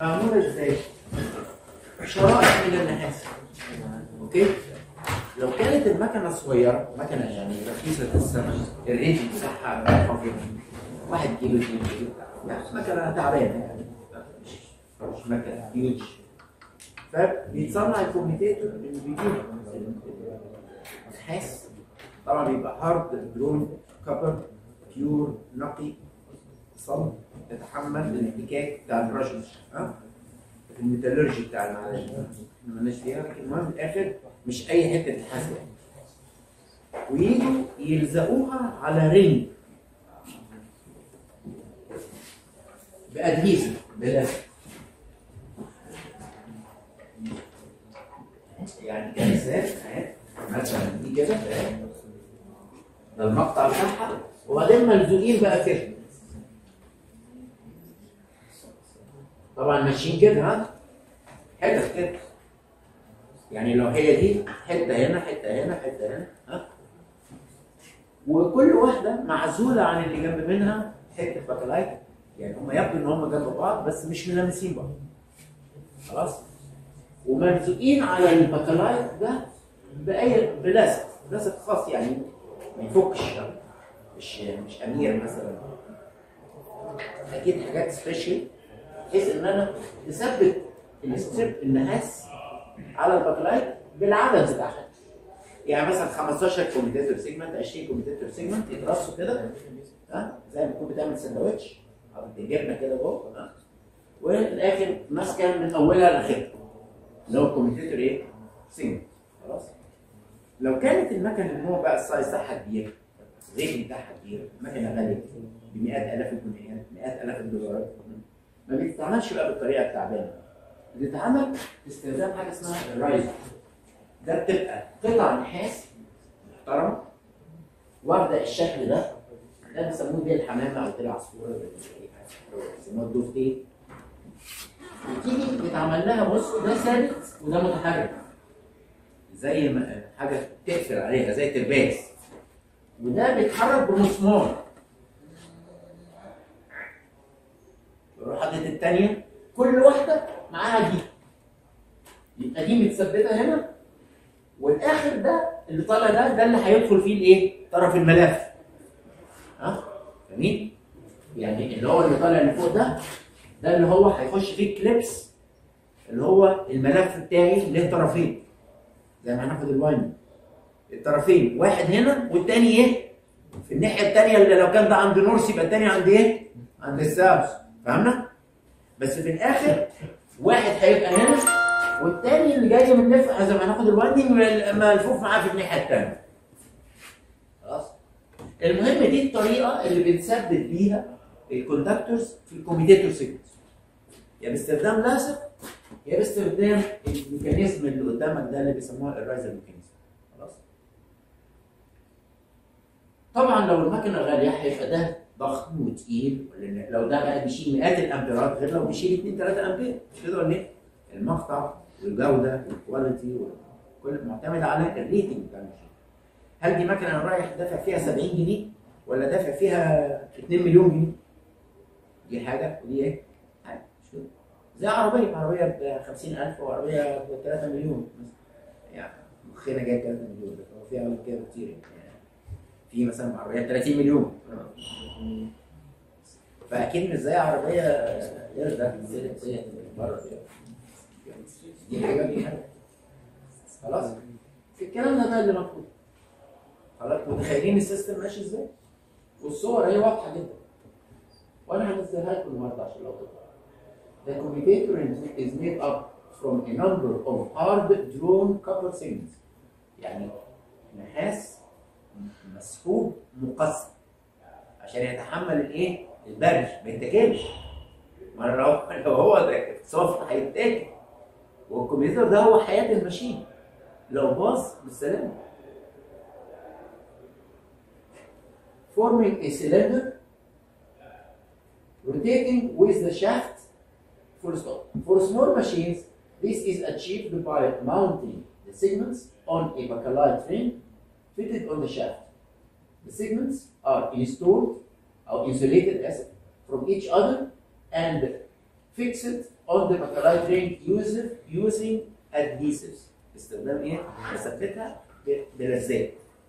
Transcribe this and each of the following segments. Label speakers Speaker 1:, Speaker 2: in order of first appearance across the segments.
Speaker 1: معمولة ازاي؟ شرائح من النحاس اوكي؟ لو كانت المكنة صغيرة مكنة يعني رخيصة الثمن الرينج بتاعها خفيف 1 كيلو 2 كيلو يعني مكنة تعبانة يعني مش مش مكنة هيوج فبيتصنع الكوميتيتور اللي بيجيب النحاس طبعا بيبقى هارد درون كبر بيور نقي صلب يتحمل الاحتكاك بتاع البراشز ها الميتالورجي بتاع المعادن احنا مالناش فيها لكن المهم في الاخر مش اي حته نحاس يعني ويجوا يلزقوها على رينج بادهيسيف بلاستيك يعني كمثال اهي مثلا دي كده اهي ده المقطع بتاعها وبعدين ملزوقين بقى كده طبعا ماشيين كده ها حتت كده يعني لو هي دي حته هنا حته هنا حته هنا ها وكل واحده معزوله عن اللي جنب منها حته باكلايت يعني هم يبدو ان هم جنب بعض بس مش ملامسين بعض خلاص وملزوقين على الباكلايت ده باي بلاستيك بلاستيك خاص يعني ما يفكش مش مش امير مثلا اكيد حاجات سبيشال بحيث ان انا اثبت الستريب النحاس على الباكلايت بالعدد بتاعها يعني مثلا 15 كوميتيتور سيجمنت 20 كوميتيتور سيجمنت يترصوا كده ها زي ما تكون بتعمل سندوتش حاطط الجبنه كده جوه ها والاخر ماسكه من اولها لاخرها اللي هو الكوميتيتور ايه؟ سيجمنت خلاص لو كانت المكنه اللي هو بقى السايز بتاعها كبير الريت بتاعها كبير مكنه غاليه ب 100000 الجنيهات 100000 الدولارات ما بيتعملش بقى بالطريقه التعبانه بتتعمل باستخدام حاجه اسمها الرايزر ده بتبقى قطع نحاس محترمه واخده الشكل ده ده بيسموه ديل الحمامه او ديل العصفوره بيسموه الدوفتين وتيجي يتعمل لها بص ده ثابت وده متحرك زي ما حاجه تقفل عليها زي ترباس وده بيتحرك بمسمار يروح حاطط الثانيه كل واحده معاها دي يبقى دي متثبته هنا والاخر ده اللي طالع ده ده اللي هيدخل فيه الايه؟ طرف الملف ها؟ جميل؟ يعني اللي هو اللي طالع اللي فوق ده ده اللي هو هيخش فيه الكليبس اللي هو الملف بتاعي له طرفين زي ما هناخد الواين الطرفين واحد هنا والتاني ايه؟ في الناحيه الثانيه اللي لو كان ده عند نورس يبقى الثاني عند ايه؟ عند الساوث فهمنا؟ بس في الاخر واحد هيبقى هنا والتاني اللي جاي من لف زي ما هناخد الوايندنج ملفوف معاه في الناحيه الثانيه. خلاص؟ المهم دي الطريقه اللي بنثبت بيها الكوندكتورز في الكوميتيتور سيجنالز. يا باستخدام لاسر يا باستخدام الميكانيزم اللي قدامك ده اللي بيسموها الرايزر ميكانيزم. خلاص؟ طبعا لو المكنه غاليه هيبقى ده ضخم وتقيل لان لو ده بقى بيشيل مئات الامبيرات غير لو بيشيل 2 3 امبير مش كده ولا ايه؟ المقطع والجوده والكواليتي كل معتمد على الريتنج بتاع الماشين. هل دي مكنه انا رايح دافع فيها 70 جنيه ولا دافع فيها 2 مليون جنيه؟ دي حاجه ودي ايه؟ حاجه مش كده؟ زي عربيه عربيه ب 50000 وعربيه ب 3 مليون يعني مخنا جايب 3 مليون بس هو فيها كده كتير يعني في مثلا عربيه 30 مليون فاكيد مش زي عربيه غير ده بره دي حاجه دي حاجه خلاص في الكلام ده ده اللي مطلوب خلاص متخيلين السيستم ماشي ازاي والصور هي واضحه جدا وانا هنزلها لكم النهارده عشان لو تقرا The commutator is made up from a number of hard drawn copper segments يعني نحاس مسحوب مقسم عشان يتحمل الايه؟ البرد ما يتاكلش ما لو لو هو صف هيتاكل والكمبيوتر ده هو حياه الماشين لو باظ بالسلامه forming a cylinder rotating with the shaft full stop. For small machines, this is achieved by mounting the segments on a bakelite frame fitted on the shaft. The segments are installed or insulated as from each other and fixed on the bakelite ring using using adhesives استخدام ايه؟ بثبتها ب- بلزات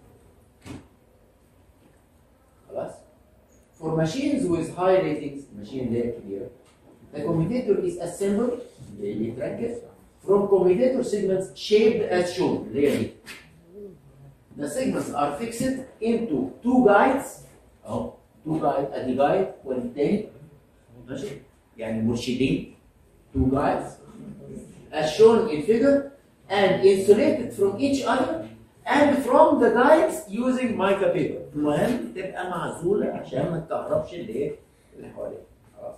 Speaker 1: خلاص؟ For machines with high ratings ماشين اللي هي كبيرة the commutator is assembled اللي بيتركب from commutator segments shaped as shown اللي هي دي The segments are fixed into two guides اهو two guide ادي guide والتاني ماشي يعني مرشدين two guides as shown in figure and insulated from each other and from the guides using mica paper المهم تبقى معزوله عشان ما تكهربش اللي ايه اللي حواليها خلاص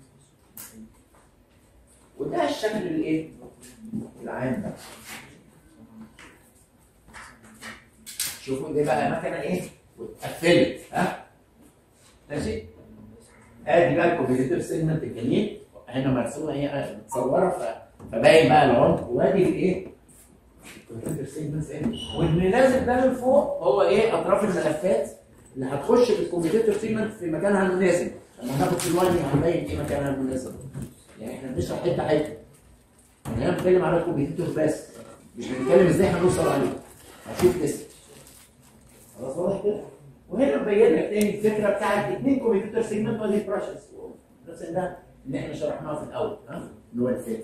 Speaker 1: وده الشكل الايه العام ده شوفوا دي بقى مكنه ايه واتقفلت ها ماشي ادي بقى الكومبيتيتور سيجمنت الجميل هنا مرسومه هي متصوره ف- فباين بقى العمق وادي الايه الكمبيوتر سيجمنتس ايه واللي نازل ده من فوق هو ايه اطراف الملفات اللي هتخش في الكمبيوتر سيجمنت في مكانها المناسب لما ناخد في الوايد هنبين ايه مكانها المناسب يعني احنا بنشرح حته حته يعني انا بتكلم على الكمبيوتر بس مش بنتكلم ازاي هنوصل عليه هشوف لسه خلاص واضح كده وهنا مبين لك تاني الفكره بتاعت اثنين كمبيوتر سيجمنت ودي براشز نفس ده اللي احنا شرحناه في الاول ها اللي هو الفات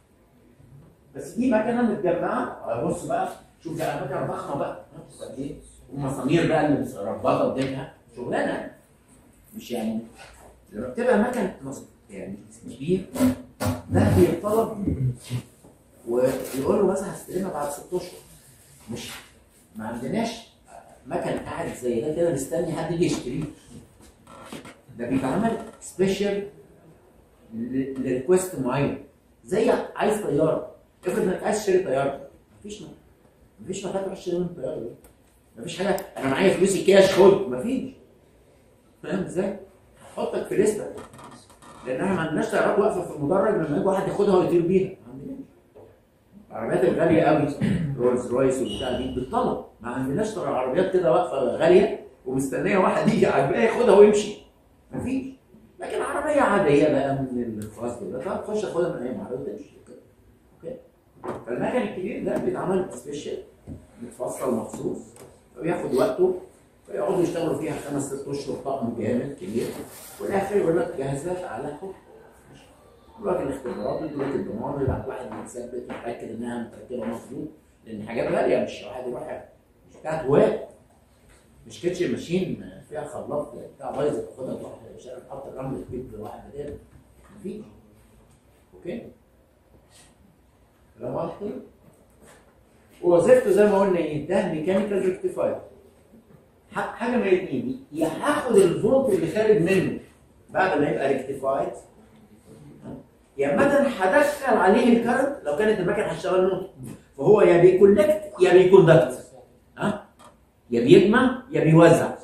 Speaker 1: بس دي مكنه متجمعه بص بقى شوف ده مكنه ضخمه بقى ها، قد ايه والمسامير بقى اللي مربطه قدامها شغلانه مش يعني لما بتبقى مكن مص- يعني كبير ده بيطلب ويقول له مثلا هستلمها بعد ست اشهر مش ما عندناش مكن قاعد زي ده كده مستني حد يجي يشتريه ده بيتعمل سبيشال لريكوست معين زي عايز طياره افرض انك عايز تشتري طياره مفيش م- مفيش مكان تروح تشتري منه طياره دي مفيش حاجه انا معايا فلوسي كاش خد مفيش فاهم ازاي؟ هحطك في لسته لان احنا ما عندناش طيارات واقفه في المدرج لما يجي واحد ياخدها ويطير بيها ما عندناش العربيات الغاليه قوي رولز رويس والبتاع دي بالطلب ما عندناش طبعا عربيات كده واقفه غاليه ومستنيه واحد يجي عجباه ياخدها ويمشي مفيش لكن عربيه عاديه بقى من الفاست ده تخش تاخدها من اي محل وتمشي اوكي فالمكن الكبير ده بيتعمل سبيشال متفصل مخصوص فبياخد وقته فيقعدوا يشتغلوا فيها خمس ست اشهر طقم جامد كبير والاخر يقول لك جهزها تعالى خد يقول لك الاختبارات يقول لك الضمان يبعت واحد متثبت متاكد انها متركبه مظبوط لان حاجات غاليه مش واحد يروح مش بتاعت هواة مش كيتشن ماشين فيها خلاط بتاع بايظه تاخدها تروح مش عارف تحط الرمل تجيب واحد بداله مفيش اوكي كلام واضح كده ووظيفته زي ما قلنا ايه ده ميكانيكال ريكتيفاير حاجه من الاثنين يا هاخد الفولت اللي خارج منه بعد ما يبقى ريكتيفايد يا مثلا هدخل عليه الكرنت لو كانت المكنه هتشتغل نوت فهو يا بيكولكت يا بيكوندكت ها يا بيجمع يا بيوزع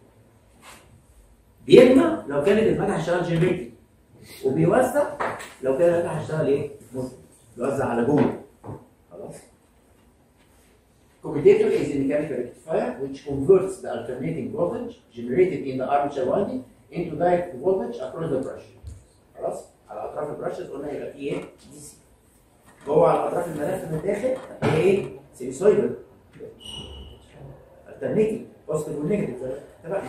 Speaker 1: بيجمع لو كانت المكنه هتشتغل جنريتنج وبيوزع لو كانت المكنه هتشتغل ايه؟ موتور. بيوزع على جوه خلاص Commutator is a mechanical rectifier which converts the alternating voltage generated in the armature winding into direct voltage across the brush. خلاص؟ على اطراف البراشز قلنا يبقى فيه ايه؟ دي سي. جوه على اطراف الملف من الداخل هي ايه؟ سينوسويدال. alternating positive والنيجاتيف اتفقنا.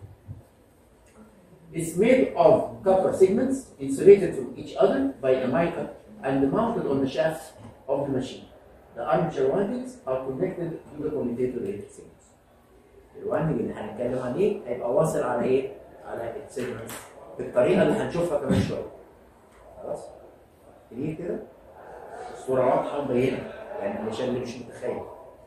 Speaker 1: It's made of copper segments insulated from each other by a mica and mounted on the shaft of the machine. The armature windings are connected to the commutator rated segments. الواندنج اللي هنتكلم عليه هيبقى واصل على ايه؟ على السيجمنتس بالطريقه اللي هنشوفها كمان شويه. خلاص؟ ليه كده؟ الصوره واضحه ومبينه يعني عشان اللي مش متخيل.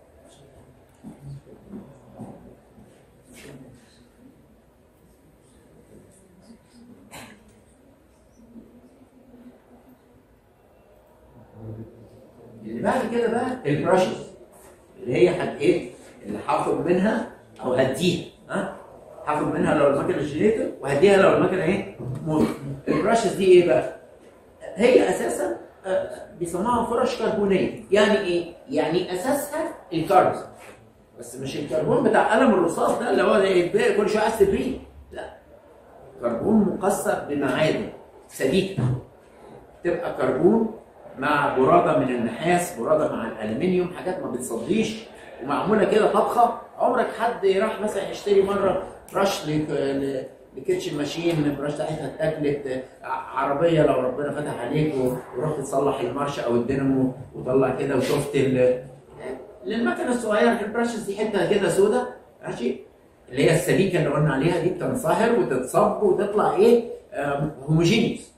Speaker 1: اللي بعد كده بقى البراشز اللي هي هت ايه اللي هاخد منها او هديها ها هاخد منها لو المكنه جنريتور وهديها لو المكنه ايه موتور البراشز دي ايه بقى هي اساسا آه، بيسموها فرش كربونيه يعني ايه يعني اساسها الكربون بس مش الكربون بتاع قلم الرصاص ده اللي هو زي كل شويه عايز تبريه لا كربون مكسر بمعادن سبيكه تبقى كربون مع براده من النحاس براده مع الالومنيوم حاجات ما بتصديش ومعموله كده طبخه عمرك حد راح مثلا يشتري مره برش لك- ل- لكيتشن ماشين البرش بتاعتها اتاكلت ع- عربيه لو ربنا فتح عليك و- ورحت تصلح المارش او الدينامو وطلع كده وشفت ال- للمكنه الصغيره البراشز دي حته كده سودا ماشي اللي هي السليكه اللي قلنا عليها دي بتنصهر وتتصب وتطلع ايه هوموجينيوس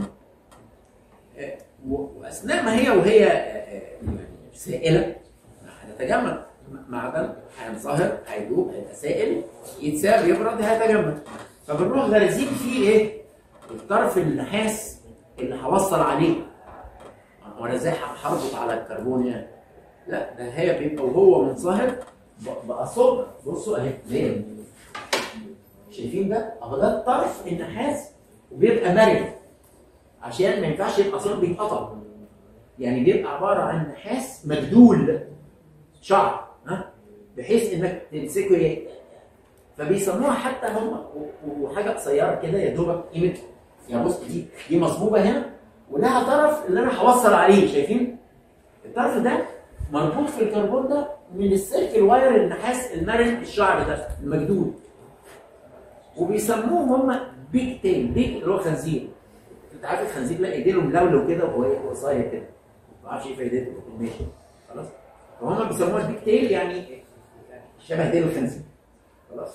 Speaker 1: واثناء ما هي وهي آه، آه، سائله هتتجمد معدن هينصهر هيدوب هيبقى سائل يتساب يبرد هيتجمد فبنروح غارزين فيه ايه؟ الطرف النحاس اللي هوصل عليه وانا ازاي هربط على الكربون يعني لا ده هي بيبقى وهو منصهر ب- بقى صب بصوا اهي زي شايفين ده؟ اهو ده الطرف النحاس وبيبقى مرن عشان ما ينفعش يبقى صلب بيتقطع يعني بيبقى عباره عن نحاس مجدول شعر ها بحيث انك تمسكه ي- فبيسموها حتى هم و- وحاجه قصيره كده يا دوبك قيمه يعني بص دي دي مصبوبه هنا ولها طرف اللي انا هوصل عليه شايفين؟ الطرف ده مربوط في الكربون ده من السلك الواير النحاس المرن الشعر ده المجدول وبيسموهم هم بيج تيل بيج اللي هو خنزير انت عارف الخنزير لا ايديه ملولو كده وهو قصير كده ما اعرفش ايه فايدته ماشي خلاص فهم بيسموها البيج تيل يعني شبه ديل الخنزير خلاص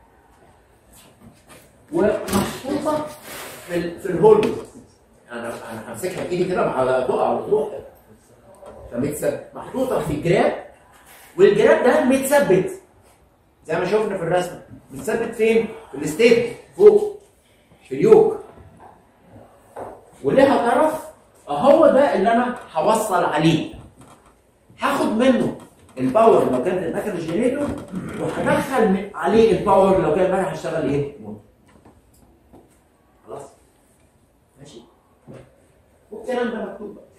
Speaker 1: ومحطوطه في ال- في الهول انا انا همسكها بايدي كده على تقع وتروح فمتثبت محطوطه في جراب والجراب ده متثبت زي ما شفنا في الرسمه متثبت فين؟ في الستيب فوق في اليوك ولها طرف اهو ده اللي انا هوصل عليه هاخد منه الباور لو كانت المكنه جنريتور وهدخل من- عليه الباور لو كان المكنه هشتغل ايه؟ موتور. خلاص ماشي والكلام ده مكتوب بقى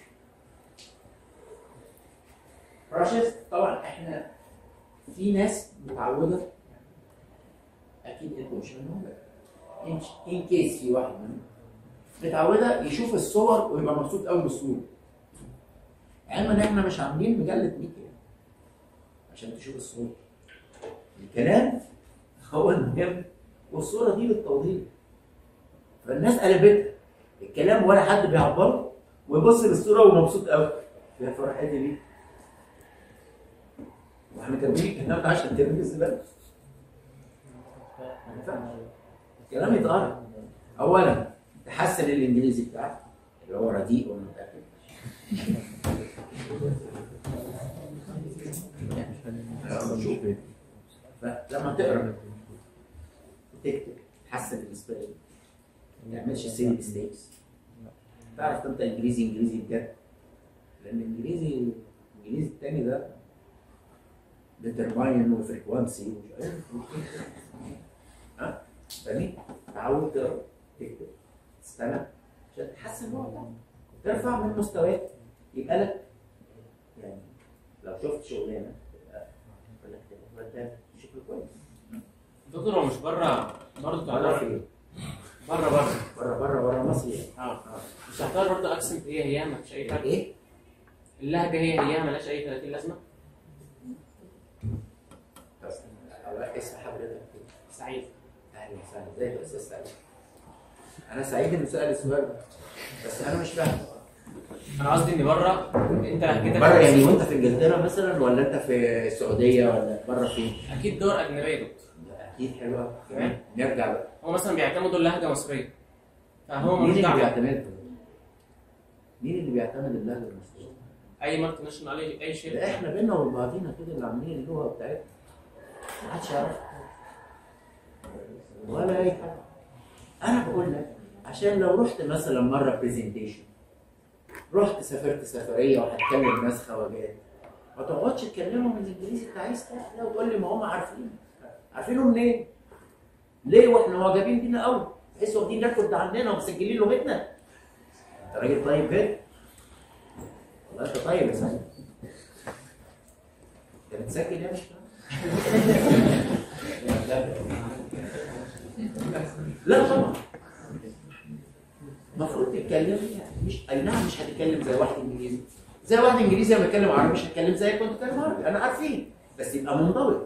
Speaker 1: براشز طبعا احنا في ناس متعوده اكيد انتوا مش منهم ان كيس في واحد منهم متعوده يشوف الصور ويبقى مبسوط قوي بالصوره علما ان احنا مش عاملين مجله ميكا عشان تشوف الصوره الكلام هو المهم والصوره دي بالتوضيح فالناس قلبتها الكلام ولا حد بيعبره ويبص للصوره ومبسوط قوي يا فرحتي بيه واحنا كاتبين الكلام ده عشان ترمي الزباله ما ينفعش الكلام يتقرا اولا تحسن الانجليزي بتاعك اللي هو رديء وانا متاكد شوف فلما تقرا وتكتب تحسن السبيلنج ما تعملش سيل ميستيكس تعرف تنطق انجليزي انجليزي بجد لان الانجليزي الانجليزي التاني ده ديترماين وفريكوانسي ومش عارف ها فاهمين؟ تعود تقرا تكتب تستمع عشان تحسن النوع ده ترفع من مستواك يبقى لك يعني لو شفت شغلانه تبقى يقول لك الواد ده شكله كويس
Speaker 2: دكتور هو مش بره برضه
Speaker 1: بره
Speaker 2: تعتبر
Speaker 1: فين؟
Speaker 2: بره بره
Speaker 1: بره بره بره مصر يعني
Speaker 2: اه مش تعتبر برضه اكسنت هي هي ما فيش اي فرق
Speaker 1: ايه؟
Speaker 2: اللهجه هي هي مالهاش اي 30 لازمه
Speaker 1: بس أولا اسم حضرتك
Speaker 2: سعيد
Speaker 1: اهلا وسهلا ازيك يا استاذ سعيد انا سعيد انه سال السؤال ده بس انا مش فاهم
Speaker 2: انا قصدي ان بره انت لهجتك
Speaker 1: بره يعني وانت في انجلترا مثلا ولا انت في السعوديه ولا بره فين؟
Speaker 2: اكيد دول اجنبيه يا دكتور
Speaker 1: اكيد حلوه
Speaker 2: تمام.
Speaker 1: نرجع بقى
Speaker 2: هو مثلا بيعتمدوا اللهجه مصريه فهو
Speaker 1: مين
Speaker 2: ملوش
Speaker 1: اللي
Speaker 2: دعوه
Speaker 1: بيعتمد مين اللي بيعتمد اللهجه المصريه؟
Speaker 2: اي مالتي ناشونال اي اي شيء
Speaker 1: ده احنا بينا وبين بعضينا كده اللي عاملين اللغه بتاعتنا ما حدش يعرف ولا اي حاجه انا بقول لك عشان لو رحت مثلا مره برزنتيشن رحت سافرت سفريه وهتكلم ناس خواجات ما تقعدش تكلمهم الانجليزي انت عايز ده وتقول لي ما هم عارفين عارفينه منين؟ ليه واحنا معجبين بينا قوي بحيث واخدين ريكورد عننا ومسجلين لغتنا انت راجل طيب جدا والله انت طيب يا سعيد انت بتسجل يا مش لا طبعا المفروض تتكلم يعني مش اي نعم مش هتتكلم زي واحد انجليزي زي واحد انجليزي لما يتكلم عربي مش هتكلم زيك وانت بتتكلم عربي انا عارفين بس يبقى منضبط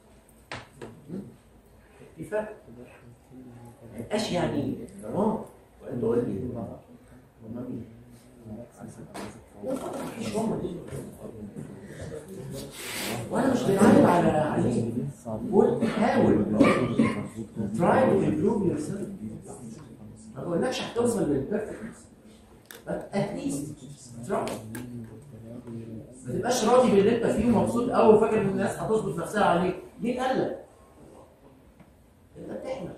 Speaker 1: في فرق ما يبقاش يعني تمام وانت تقول لي هما مين؟ مش هم دول. وانا مش بنعلم على عليه قول حاول try to improve yourself ما بقولكش هتوصل للبرفكت but at least try ما تبقاش راضي باللي انت فيه ومبسوط قوي وفاكر ان الناس هتظبط نفسها عليك مين قال لك؟ انت بتحمل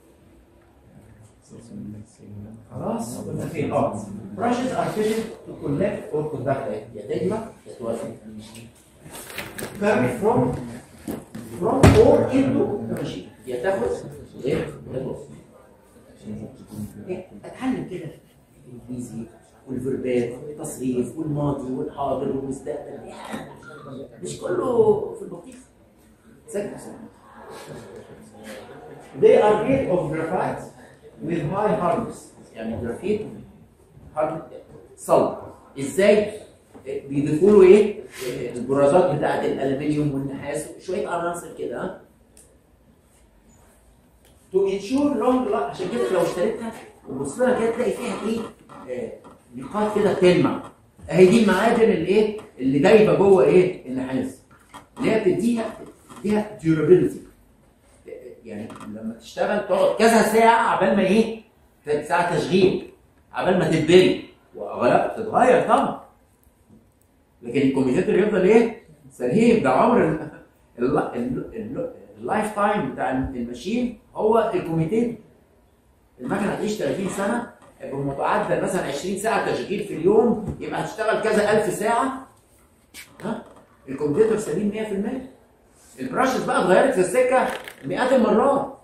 Speaker 1: خلاص كنا فين؟ اه brushes are fitted to collect or conduct يا تجمع يا توازن carry from from or into the machine يا تاخد ايه يا توصل إيه؟ اتعلم كده الانجليزي والفيربات والتصريف والماضي والحاضر والمستقبل يعني مش كله في اللطيف سكت They are made of graphite with high hardness يعني جرافيت hard صلب ازاي بيضيفوا له ايه البرازات بتاعت الالومنيوم والنحاس شويه عناصر كده ها تو انشور لونج لا عشان كده لو اشتريتها وبص لها كده تلاقي فيها ايه آه، نقاط كده بتلمع اهي دي المعادن الايه اللي دايبه جوه ايه النحاس اللي هي بتديها بتديها ديورابيلتي يعني لما تشتغل تقعد كذا ساعه عبال ما ايه ساعه تشغيل عبال ما تتبري ولا تتغير طبعا لكن الكمبيوتر يفضل ايه سليم ده عمر ال- ال- ال- ال- اللايف تايم بتاع الماشين هو الكمبيوتر المكنه هتعيش 30 سنه بمتعدل مثلا 20 ساعه تشغيل في اليوم يبقى هتشتغل كذا الف ساعه ها الكمبيوتر سليم 100% البراشز بقى اتغيرت في السكه مئات المرات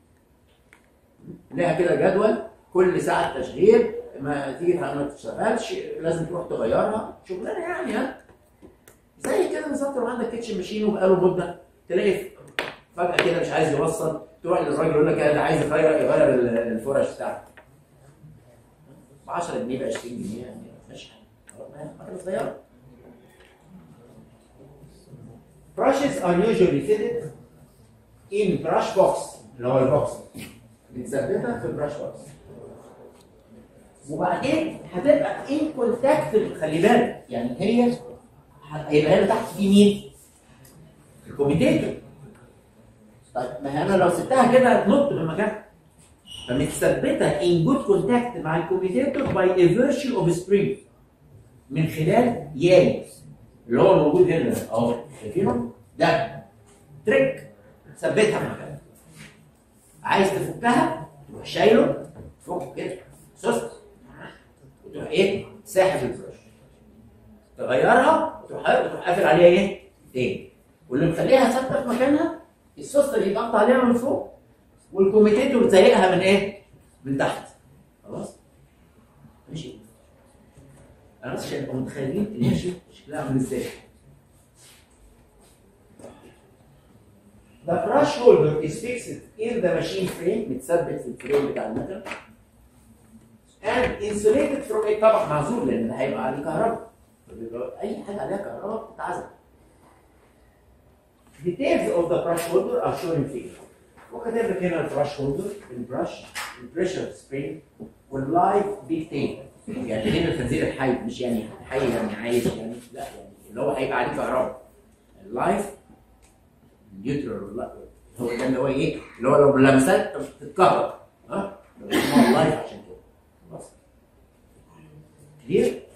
Speaker 1: لها كده جدول كل ساعه تشغيل ما تيجي ما تشتغلش لازم تروح تغيرها شغلانه يعني ها زي كده بالظبط لو عندك كيتشن ماشين وبقاله مده تلاقي فجاه كده مش عايز يوصل تروح للراجل يقول لك انا عايز يغير يغير ال- الفرش بتاعته ب 10 جنيه ب 20 جنيه يعني مش حاجه مكنه صغيره Brushes are usually fitted in brush box اللي هو البوكس بنثبتها في البراش بوكس وبعدين هتبقى ان كونتاكت خلي بالك يعني هي هيبقى هنا تحت في مين؟ الكوميتيتور طيب ما هي انا لو سبتها كده هتنط من مكانها فمتثبته ان جود كونتاكت مع الكوميتيتور باي a virtue of spring من خلال ياي اللي هو موجود هنا ده، اهو شايفينه؟ ده تريك ثبتها في مكانها عايز تفكها تروح شايله تفك كده سوست وتروح ايه ساحب الفرش تغيرها وتروح وتروح قافل عليها ايه تاني واللي مخليها ثابته في مكانها السوست اللي يتقطع عليها من فوق والكوميتيتور زايقها من ايه من تحت خلاص ماشي انا بس عشان نبقى متخيلين الماشي شكلها عامل ازاي The brush holder is fixed in the machine frame متثبت في الفريم بتاع المكنه and insulated from a طبق معزول لان ده هيبقى عليه كهرباء فبيبقى اي حاجه عليها كهرباء بتتعزل Details of the brush holder are shown in figure. وكتب لك هنا البراش هولدر البراش البريشر سبرينج واللايف بيك تيل يعني هنا الخنزير الحي مش يعني حي يعني عايش يعني لا يعني اللي هو هيبقى عليه كهرباء اللايف نيوترال هو ده اللي هو ايه اللي هو لو لمسات تتكهرب ها اسمه اللايف عشان كده خلاص كلير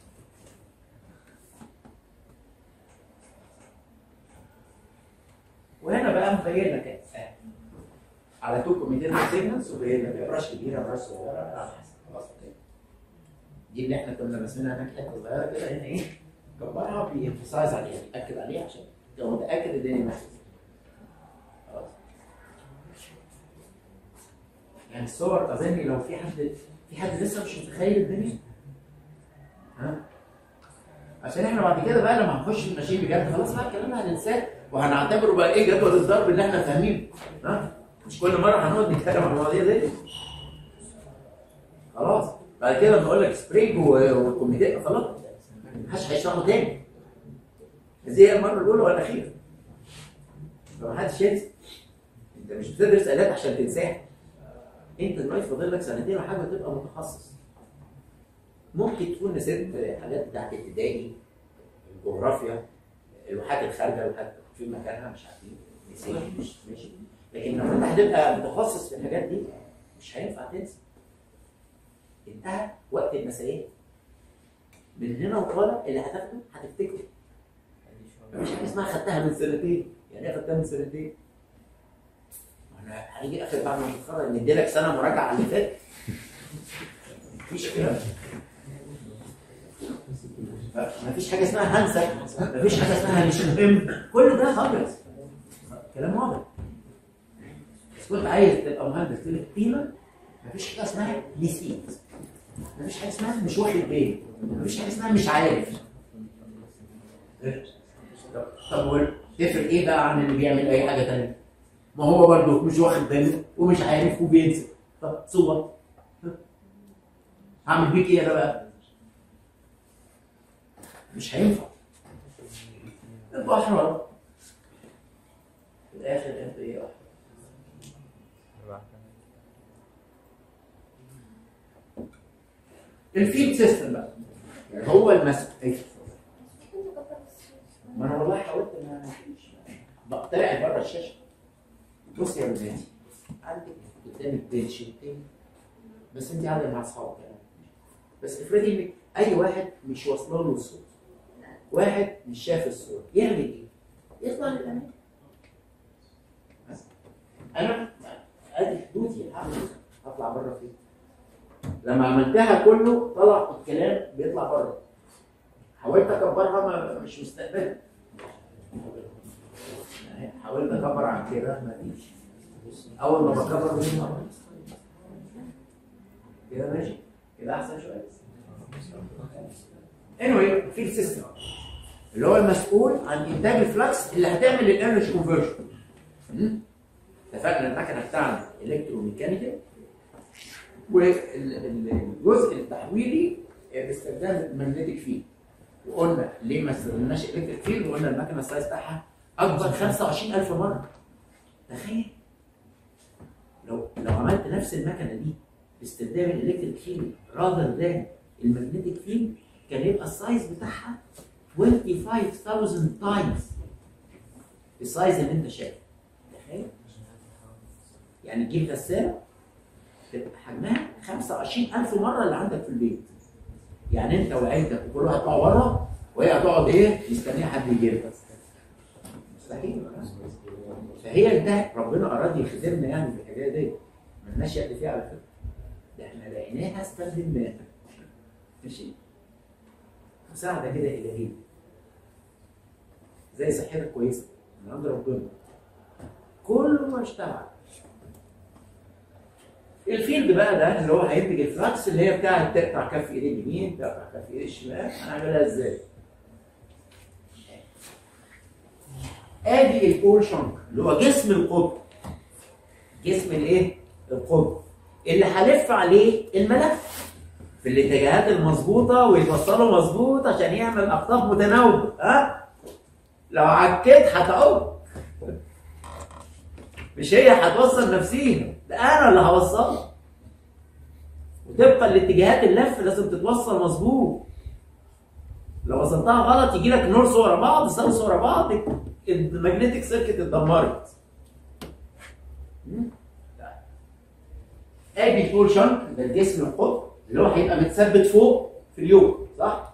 Speaker 1: وهنا بقى مبين لك اهي على تو كوميتير سيجنالز وبين لك براش كبيره براش صغيره على حسب خلاص كده دي اللي احنا كنا راسمينها هناك حته صغيره كده هنا ايه كبرها بينفسايز عليها بيأكد عليها عشان تبقى متاكد الدنيا ماشيه خلاص يعني الصور اظن لو في حد في حد لسه مش متخيل الدنيا ها عشان احنا بعد كده بقى لما هنخش الماشين بجد خلاص بقى الكلام ده هننساه وهنعتبره بقى ايه جدول الضرب اللي احنا فاهمينه ها مش كل مره هنقعد نتكلم عن المواضيع دي خلاص بعد كده بقول لك سبرينج وكوميديا خلاص محدش هيشرحه تاني زي هي المره الاولى والاخيره فمحدش ينسى انت مش بتدرس الات عشان تنساها انت دلوقتي فاضل لك سنتين وحاجه تبقى متخصص ممكن تكون نسيت حاجات بتاعت ابتدائي الجغرافيا الواحات الخارجه الواحات في مكانها مش عارفين نسيت مش ماشي لكن لو انت هتبقى متخصص في الحاجات دي مش هينفع تنسى انتهى وقت المسائل من هنا وطالع اللي هتاخده هتفتكره مفيش حاجه اسمها خدتها من سنتين يعني ايه خدتها من سنتين؟ احنا هنيجي اخر بعد ما نتخرج ندي لك سنه مراجعه على اللي فات مفيش كده مفيش حاجه اسمها هنسى مفيش حاجه اسمها مش مهم كل ده هجرس كلام واضح بس كنت عايز تبقى مهندس تلك قيمه مفيش حاجه اسمها نسيت مفيش حاجه اسمها مش واخد بالي مفيش حاجه اسمها مش عارف طب طب هو تفرق ايه بقى عن اللي بيعمل اي حاجه تانيه؟ ما هو برضه مش واخد باله ومش عارف وبينسى طب صور هعمل بيك ايه انا بقى؟ مش هينفع ابقى احرار في الاخر انت ايه احرار الفيد سيستم بقى هو المسؤول ايه ما انا والله حاولت ما فيش بقترع بره الشاشه بص يا بنتي عندك قدامك بنشتين بس انت قاعده مع اصحابك يعني بس افرضي انك اي واحد مش واصله له الصوت واحد مش شاف الصوت يعمل ايه؟ يطلع للامام بس انا ادي حدودي هعمل إيه؟ هطلع بره فين؟ لما عملتها كله طلع الكلام بيطلع بره حاولت اكبرها ما مش مستقبلها يعني حاولت اكبر عن كده ما فيش اول ما بكبر بيطلع كده ماشي كده احسن شويه anyway في السيستم اللي هو المسؤول عن انتاج الفلكس اللي هتعمل الانرجي كونفرجن اتفقنا المكنه بتاعنا الكتروميكانيكال والجزء التحويلي باستخدام المagnetic فيلد وقلنا ليه ما استخدمناش الكتريك فيلد وقلنا المكنه السايز بتاعها اكبر 25000 مره تخيل لو لو عملت نفس المكنه دي باستخدام الالكتريك فيلد راذر ذان المagnetic فيلد كان يبقى السايز بتاعها 25000 تايمز السايز اللي انت شايفه تخيل يعني تجيب غساله تبقى حجمها 25000 مره اللي عندك في البيت يعني انت وعيلتك وكل واحد طلع بره وهي هتقعد ايه مستنيه حد يجيبها مستحيل فهي ده ربنا اراد يخدمنا يعني في الحكايه دي مالناش يد فيها على فكره ده احنا لقيناها استخدمناها ماشي مساعده كده الهيه زي صحتك كويسه من عند ربنا كل ما اشتغل الفيلد بقى ده اللي هو هينتج الفلكس اللي هي بتاعت تقطع كف ايدي اليمين تقطع كف ايدي الشمال هنعملها ازاي؟ ادي البول شنك اللي هو جسم القطب جسم الايه؟ القطب اللي هلف عليه الملف في الاتجاهات المظبوطه ويفصله مظبوط عشان يعمل اقطاب متناوبه ها؟ لو عكيت هتعوق مش هي هتوصل نفسيها ده انا اللي هوصلها وطبقا لاتجاهات اللف لازم تتوصل مظبوط لو وصلتها غلط يجي لك نورس ورا بعض ساوث ورا بعض المagnetic سيركت اتدمرت ادي البول شنك ده الجسم القطب اللي هو هيبقى متثبت فوق في اليوم صح؟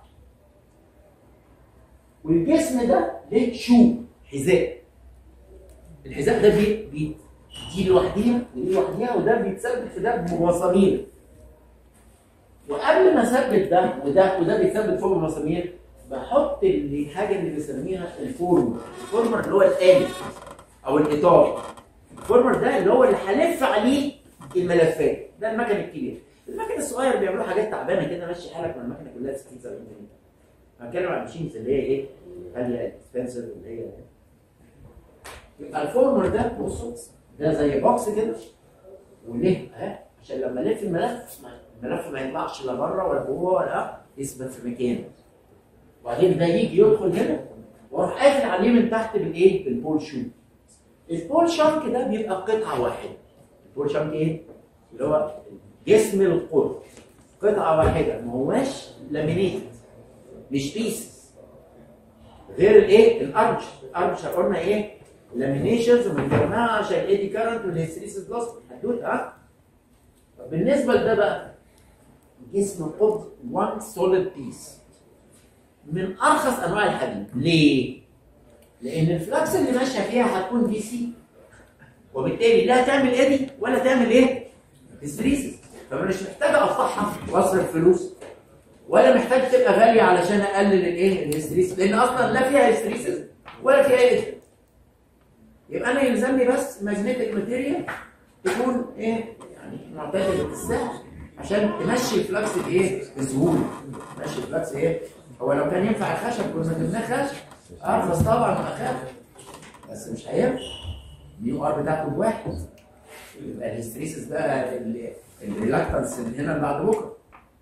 Speaker 1: والجسم ده ليه شو حذاء الحذاء ده بي بي دي لوحديها ودي لوحديها وده بيتثبت في ده بمسامير وقبل ما اثبت ده وده وده بيتثبت فوق المسامير بحط الحاجه اللي بنسميها الفورمر الفورمر اللي هو الآلي او الاطار الفورمر ده اللي هو اللي هلف عليه الملفات ده المكن الكبير المكن الصغير بيعملوا حاجات تعبانه كده ماشي حالك من المكنه كلها 60 70 جنيه هنتكلم عن الماشينز اللي هي ايه؟ غاليه اكسبنسيف اللي هي يبقى الفورمر ده بصوا ده زي بوكس كده وليه ها عشان لما الف الملف ما الملف ما يطلعش لا بره ولا جوه ولا يثبت في مكانه وبعدين ده يجي يدخل هنا واروح قافل عليه من تحت بالايه؟ بالبول شو البول شانك ده بيبقى قطعه واحده البول شانك ايه؟ اللي هو جسم القرب قطعه واحده ما هواش لامينيتد مش بيسز غير الايه؟ الارش الارش قلنا ايه؟ لامينيشنز ومتجمعه عشان الايدي كارنت والهيستريسيس بلس حدود ها؟ طب بالنسبه لده بقى جسم القطب 1 سوليد بيس من ارخص انواع الحديد ليه؟ لان الفلكس اللي ماشيه فيها هتكون دي سي وبالتالي لا تعمل ايدي ولا تعمل ايه؟ هيستريسيس فمش محتاج اقطعها واصرف فلوس ولا محتاج تبقى غاليه علشان اقلل الايه؟ الهيستريسيس لان اصلا لا فيها هيستريسيس ولا فيها ايدي يبقى انا يلزمني بس ماجنتيك ماتيريال تكون ايه؟ يعني معتدله السعر عشان تمشي الفلكس بايه؟ بسهوله تمشي الفلكس ايه؟ هو لو كان ينفع الخشب كنا جبناه خشب ارخص طبعا واخف بس مش هينفع اليو ار بتاعته بواحد يبقى الهستريسيس ده الريلاكتنس اللي هنا اللي بعد بكره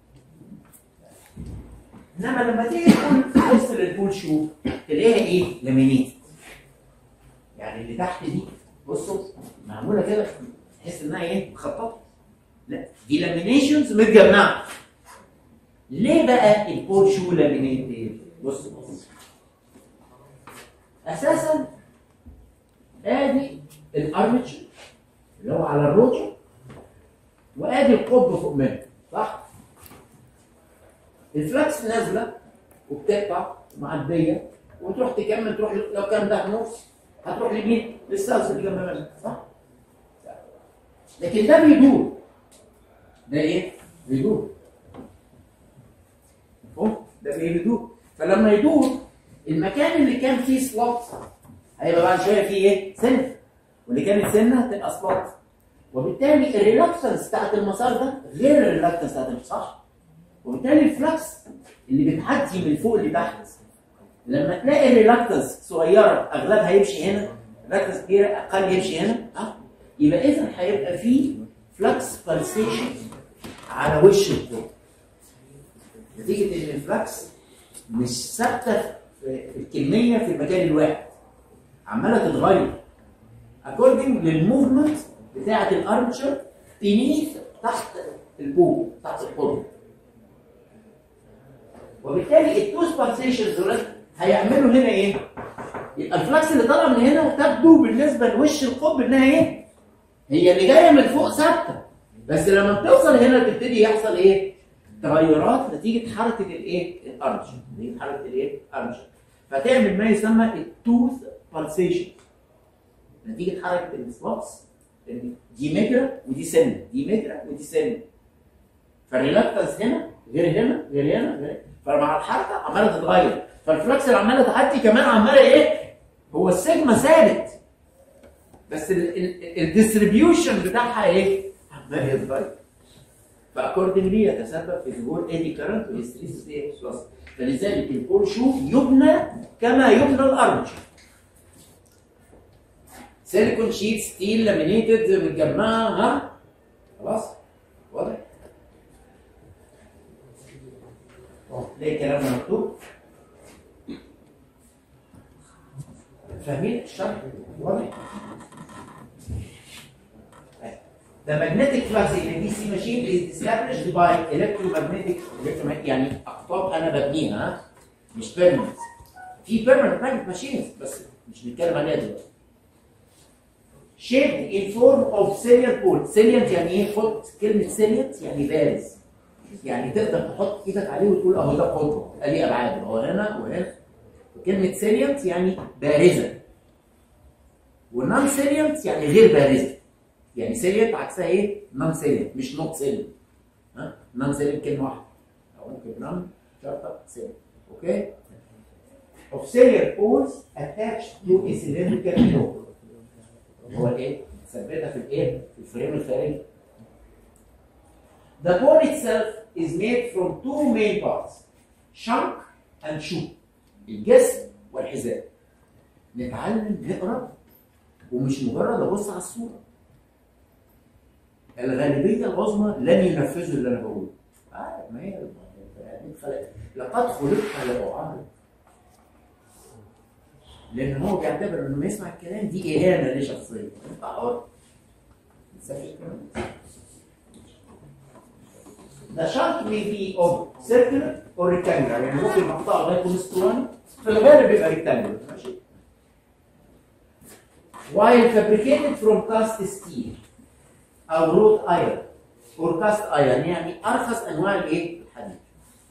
Speaker 1: انما لما تيجي تقول تبص للبول شو تلاقيها ايه؟ لامينيت يعني اللي تحت دي بصوا معموله كده تحس انها ايه؟ مخططه لا دي لامينيشنز متجمعه ليه بقى البول شو لامينيت بص بص اساسا ادي الارمتشر اللي هو على الروتر وادي القطب فوق منه صح الفلكس نازله وبتقطع معديه وتروح تكمل تروح لو كان ده نص هتروح لمين؟ للسلس اللي جنب منك صح؟ لكن ده بيدور ده ايه؟ بيدور مفهوم؟ ده بيدور فلما يدور المكان اللي كان فيه سلوت هيبقى بعد شويه فيه ايه؟ سنه واللي كانت سنه هتبقى سلوت وبالتالي الريلاكتنس بتاعت المسار ده غير الريلاكتنس بتاعت المسار وبالتالي الفلكس اللي بتعدي من فوق لتحت لما تلاقي الريلاكتنس صغيره اغلبها يمشي هنا ريلاكتنس كبيره اقل يمشي هنا اه يبقى اذا هيبقى فيه فلكس بالسيشن على وش الكون نتيجه ان الفلكس مش ثابته في الكميه في المكان الواحد عماله تتغير اكوردنج للموفمنت بتاعه الارمتشر بينيث تحت البوم تحت القطب وبالتالي التو سبارسيشنز دول هيعملوا هنا ايه؟ يبقى الفلكس اللي طالع من هنا تبدو بالنسبه لوش القطب انها ايه؟ هي اللي جايه من فوق ثابته بس لما بتوصل هنا تبتدي يحصل ايه؟ تغيرات نتيجه حركه الايه؟ الارمشر نتيجه حركه الايه؟ الارمشر فتعمل ما يسمى التوث بالسيشن نتيجه حركه السبوتس دي مجرى ودي سنه دي مجرى ودي سنه فالريلاكتنس هنا غير هنا غير هنا غير فمع الحركه عماله تتغير فالفلكس اللي عماله تعدي كمان عماله ايه؟ هو السيجما ثابت بس الديستريبيوشن بتاعها ايه؟ عمال يتغير فاكوردنجلي يتسبب في ظهور ايدي كارنت وهيستريسيس ايه؟ بلس فلذلك البول شو يبنى كما يبنى الارمتشر سيليكون شيت ستيل لامينيتد متجمعه ها خلاص واضح تلاقي الكلام ده مكتوب فاهمين الشرح واضح The magnetic flux in a DC machine is established by electromagnetic يعني أقطاب أنا ببنيها مش permanent. في permanent magnet machines بس مش بنتكلم عليها دلوقتي. Shaped in form of salient pole. salient يعني إيه؟ خد كلمة salient يعني بارز. يعني تقدر تحط إيدك عليه وتقول أهو ده قطب. أدي أبعاد أهو هنا وهنا. كلمة salient يعني بارزة. ونون salient يعني غير بارزة. يعني سيلينت عكسها ايه؟ نون سيلينت مش نوت سيلينت ها؟ نون سيلينت كلمه واحده او ممكن نون شرطه سيلينت اوكي؟ of salient poles attached to a cylindrical core هو الايه؟ مثبتها في الايه؟ في الفريم الخارجي The pole itself is made from two main parts shank and shoe الجسم والحذاء نتعلم نقرا ومش مجرد ابص على الصوره الغالبيه العظمى لن ينفذوا اللي انا بقوله عارف ما هي البني خلق لقد خلقت لأعرض لان هو بيعتبر انه لما يسمع الكلام دي اهانه ليه شخصيا فحر The shark may be of circular or rectangular يعني ممكن مقطعه ده يكون اسطواني في الغالب بيبقى rectangular ماشي while fabricated from cast steel او wrought iron or cast iron يعني ارخص انواع الايه؟ الحديد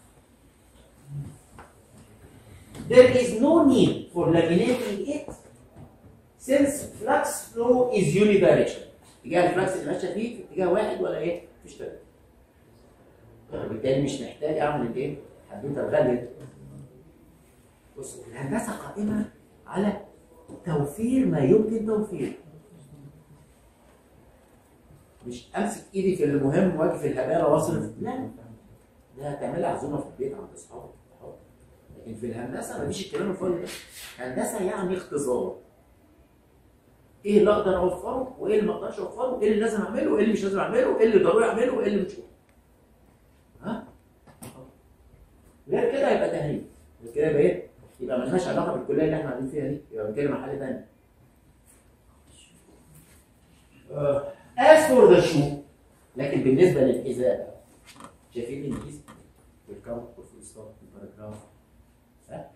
Speaker 1: there is no need for laminating it since flux flow is unidirectional اتجاه الفلكس اللي ماشيه فيه في اتجاه واحد ولا ايه؟ مفيش تغيير وبالتالي مش محتاج اعمل الايه؟ حدوته الغاليه دي. بص الهندسه قائمه على توفير ما يمكن توفيره مش امسك ايدي في المهم واجي في الهباله واصرف لا ده هتعملها عزومه في البيت عند اصحابك لكن في الهندسه مفيش الكلام الفاضي ده هندسه يعني اختصار ايه اللي اقدر اوفره وايه اللي ما اقدرش اوفره ايه اللي لازم اعمله وايه اللي مش لازم اعمله ايه اللي ضروري اعمله وايه اللي مش ها غير كده يبقى تهريب غير كده يبقى ايه يبقى ملهاش علاقه بالكليه اللي احنا قاعدين فيها دي يبقى بنتكلم عن حاجه ثانيه as for the shoe لكن بالنسبه للحذاء بقى، شايفين الانجليزي والكاونت والفول ستوب والباراجراف ها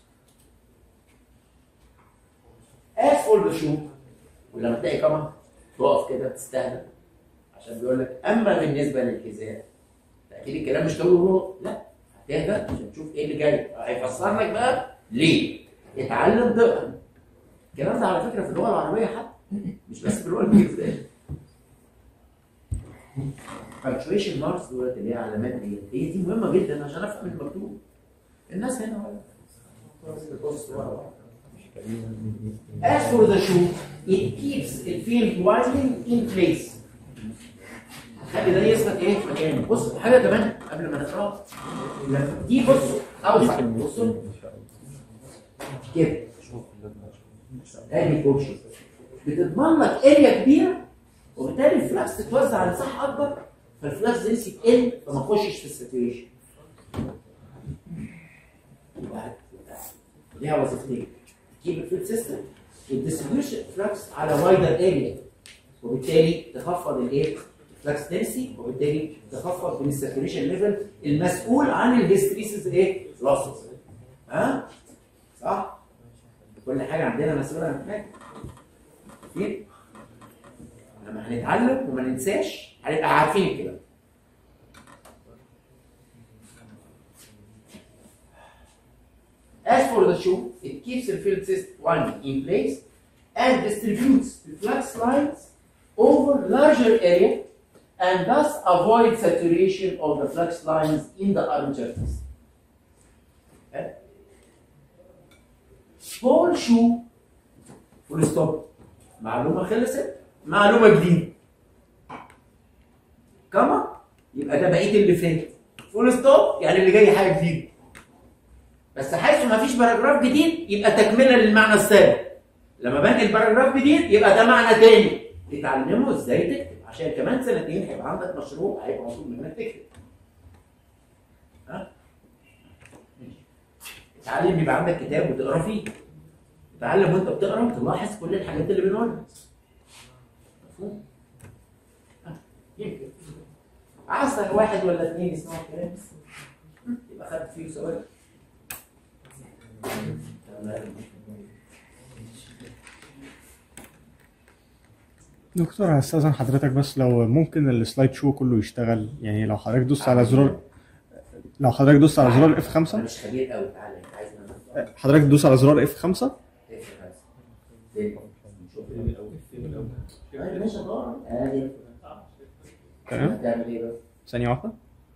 Speaker 1: as for the shoe ولما تلاقي كما تقف كده تستهدى عشان بيقول لك اما بالنسبه للحذاء فاكيد الكلام مش تقول له لا هتهدى عشان تشوف ايه اللي جاي هيفسر لك بقى ليه اتعلم تقرا الكلام ده على فكره في اللغه العربيه حتى مش بس في اللغه الانجليزيه punctuation ماركس دولت اللي هي علامات دي هي دي مهمه جدا عشان افهم المكتوب الناس هنا ولا بص ورا بعض. As for the shoe, it keeps the field widening in place. خلي ده يثبت ايه في مكانه بص حاجه كمان قبل ما نقراها دي بص اوسع بصوا كده ادي كوتشي بتضمن لك اريا كبيره وبالتالي الفلكس تتوزع على مساحه اكبر فالفلكس دنسي تقل فما تخشش في الساتوريشن يبقى ليها وظيفتين تجيب الفيد سيستم والديستريبيوشن فلكس على وايدر اريا وبالتالي تخفض الايه؟ الفلكس دنسي وبالتالي تخفض من الساتوريشن ليفل المسؤول عن الهيستريسيس ايه؟ لوسز ها؟ صح؟ كل حاجه عندنا مسؤوله عن حاجه كتير لما هنتعلم وما ننساش هنبقى عارفين الكلام As for the shoe, it keeps the field system one in place and distributes the flux lines over larger area and thus avoid saturation of the flux lines in the armature system. Okay? Small shoe, full stop. معلومة خلصت معلومة جديدة كما يبقى ده بقية اللي فات فول ستوب يعني اللي جاي حاجة جديدة بس حيث ما فيش باراجراف جديد يبقى تكملة للمعنى السابق لما بنقل باراجراف جديد يبقى ده معنى تاني تتعلمه ازاي تكتب عشان كمان سنتين هيبقى عندك مشروع هيبقى مطلوب منك تكتب ها اتعلم يبقى عندك كتاب وتقرا فيه اتعلم وانت بتقرا تلاحظ كل الحاجات اللي بنقولها مفهوم؟ ها، يمكن عسى واحد ولا اثنين يسمعوا الكلام يبقى خدت فيه سؤال تمام.
Speaker 3: دكتور هستأذن حضرتك بس لو ممكن السلايد شو كله يشتغل يعني لو حضرتك دوست على زرار لو حضرتك دوست على زرار اف
Speaker 1: انا
Speaker 3: 5
Speaker 1: مش خبير قوي تعالى انت عايز منك
Speaker 3: حضرتك تدوس على زرار اف 5
Speaker 1: طيب ماشي طبعا ادي
Speaker 3: تمام
Speaker 1: هتعمل ايه بقى؟
Speaker 3: ثانية واحدة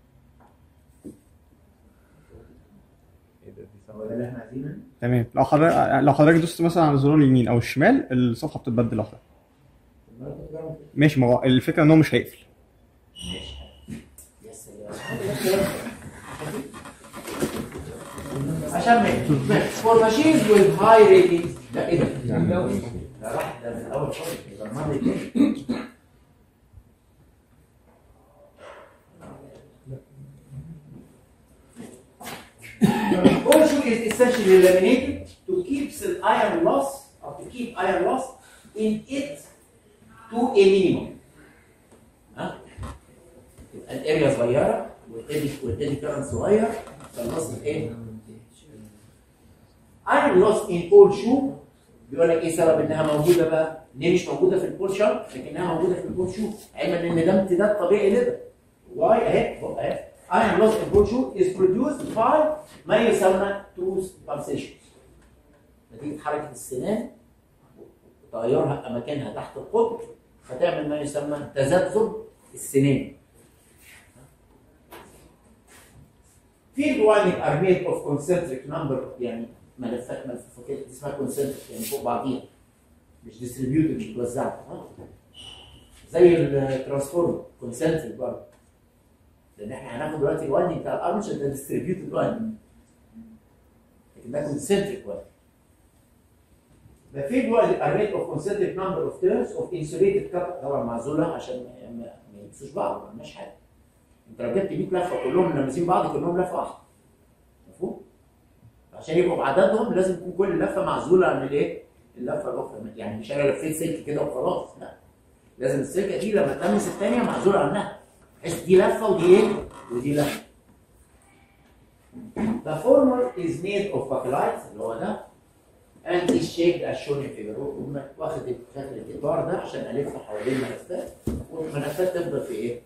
Speaker 1: هو ده اللي احنا عايزينه
Speaker 3: تمام لو حضرتك لو حضرتك دوست مثلا على الزرار اليمين او الشمال الصفحة بتتبدل لوحدها ماشي ما هو الفكرة ان هو مش هيقفل
Speaker 1: ماشي يا سلام عشان ما فور ماشينز with high ratings ده ايه ده؟ ده راح ده من الاول خالص ده المره الجايه is essentially laminated to keep the iron loss or to keep iron loss in it to a minimum. ها؟ يبقى الاريا صغيره والادي والادي كمان صغير فاللوس ايه؟ iron loss in all shoe بيقول لك ايه سبب انها موجوده بقى؟ ليه مش موجوده في البول شارت لكنها موجوده في البول شو علما ان ده امتداد طبيعي لده واي اهي بص اهي iron loss in ball shoe is produced by ما يسمى tooth pulsations نتيجه حركه السنان وتغيرها مكانها تحت القطب فتعمل ما يسمى تذبذب السنان field winding are made of concentric number يعني ملفات ملفات اسمها concentric يعني فوق بعضيها مش ديستريبيوتد مش متوزعه آه. زي الترانسفورمر كونسنتريك برضه لان احنا هناخد دلوقتي الوايندنج بتاع الارمشر ده ديستريبيوتد وايندنج لكن ده كونسنتريك وايندنج The field winding are made of concentric number of turns of insulated cut طبعا معزوله عشان ما- ما ما يلبسوش بعض ما عملناش حاجه انت لو جبت 100 لفه كلهم ملمسين بعض كلهم لفه واحده مفهوم؟ عشان يبقوا بعددهم لازم يكون كل لفه معزوله عن الايه؟ اللفه الاخرى يعني مش انا لفيت سلك كده وخلاص لا لازم السلكه دي لما تلمس الثانيه معزوله عنها بحيث دي لفه ودي ايه؟ ودي لفه. The former is made of bakelite اللي هو ده and is shaped as shown in figure وم- واخد شكل الاطار ده عشان الف حوالين الملفات والملفات تفضل في ايه؟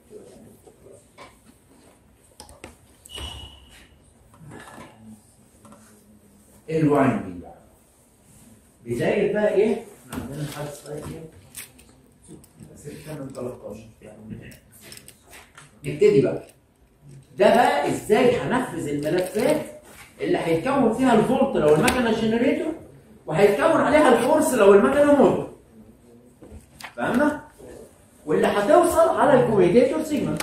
Speaker 1: الوايندنج بقى بداية بقى ايه؟ احنا عندنا حاجة اسمها ايه؟ 6 من 13 يعني نبتدي بقى ده بقى ازاي هنفذ الملفات اللي هيتكون فيها الفولت لو المكنه جنريتور وهيتكون عليها الفورس لو المكنه موتور فاهمنا؟ واللي هتوصل على الكوميتيتور سيجمنت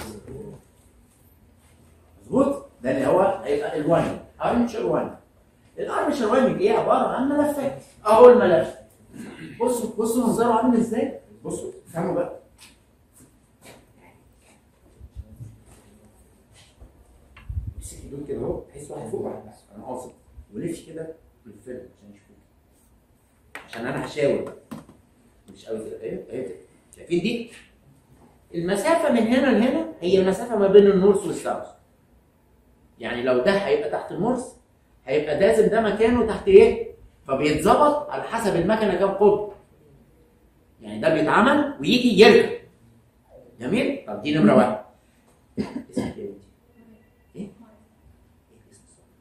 Speaker 1: مظبوط؟ ده اللي هو هيبقى الوايند ارمشر وايند الارمشر وايند ايه عباره عن ملفات اهو الملف بصوا بصوا منظره عامل ازاي بصوا افهموا بقى امسكي دول كده اهو بحيث واحد فوق واحد تحت انا قاصد ولفش كده بالفيلم عشان يشوفوك عشان انا هشاور مش قوي كده ايه ايه كده شايفين دي المسافه من هنا لهنا هي المسافه ما بين النورث والساوث يعني لو ده هيبقى تحت النورث هيبقى لازم ده مكانه تحت ايه فبيتظبط على حسب المكنه كام قطب يعني ده بيتعمل ويجي يرجع جميل طب دي نمره واحد اسمك ايه انت؟ ايه؟ ايه اسم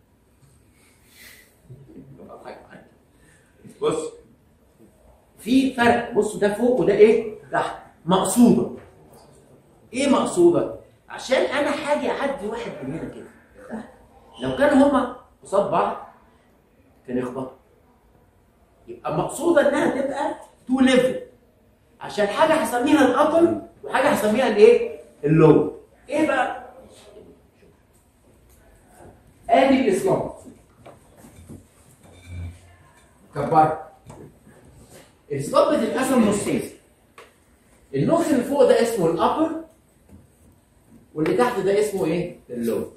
Speaker 1: الصوت؟ بضحك معاك. بص في فرق بصوا ده فوق وده ايه تحت مقصوده ايه مقصوده عشان انا حاجه اعدي واحد من هنا كده تحت. لو كانوا هما قصاد بعض كان يخبطوا يبقى مقصوده انها تبقى تو ليفل عشان حاجه هسميها الابر وحاجه هسميها الايه اللو ايه بقى ادي الاسلام كبر الاسلام بتتقسم نصين النص اللي فوق ده اسمه الابر واللي تحت ده اسمه ايه اللو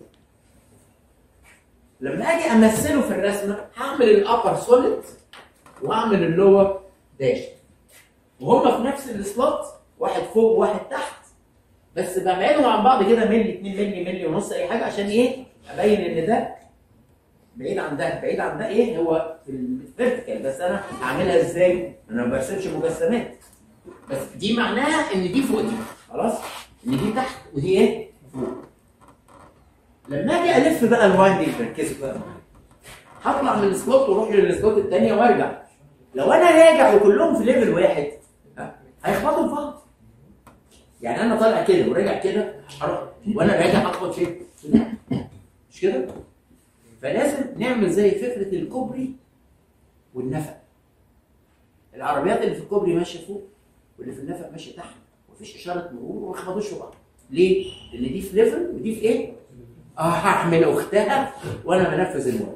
Speaker 1: لما اجي امثله في الرسمه هعمل الابر سوليد واعمل اللور داش وهما في نفس السلوت واحد فوق وواحد تحت بس ببعدهم عن بعض كده ملي 2 ملي ملي ونص اي حاجه عشان ايه ابين ان ده بعيد عن ده بعيد عن ده ايه هو في الفيرتيكال بس انا هعملها ازاي انا ما برسمش مجسمات بس دي معناها ان دي فوق دي خلاص ان دي تحت ودي ايه فوق لما اجي الف بقى الوايندنج ركزوا بقى هطلع من السلوت واروح للسلوت الثانيه وارجع لو انا راجع وكلهم في ليفل واحد ها، هيخبطوا في بعض يعني انا طالع كده وراجع كده هروح وانا راجع اخبط فين؟ مش كده؟ فلازم نعمل زي فكره الكوبري والنفق العربيات اللي في الكوبري ماشيه فوق واللي في النفق ماشيه تحت مفيش اشاره مرور وما يخبطوش في بعض ليه؟ لان دي في ليفل ودي في ايه؟ اه هحمل اختها وانا بنفذ المهم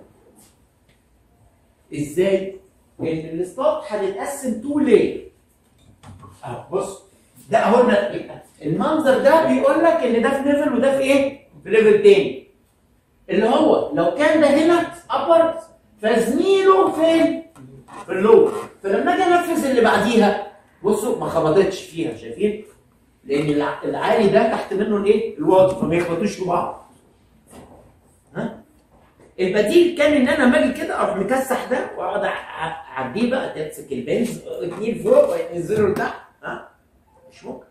Speaker 1: ازاي؟ ان الستوب هتتقسم تو ليه اهو بص ده اهو لنا- يبقى المنظر ده بيقول لك ان ده في ليفل وده في ايه؟ في ليفل تاني اللي هو لو كان ده هنا ابر فزميله فين؟ في اللور فلما اجي انفذ اللي بعديها بصوا ما خبطتش فيها شايفين؟ لان الع- العالي ده تحت منه الايه؟ الواطي فما يخبطوش في بعض ها؟ البديل كان ان انا لما اجي كده اروح مكسح ده واقعد أع- أع- اعديه بقى تمسك البنز اتنين فوق وينزلوا لتحت ها؟ مش ممكن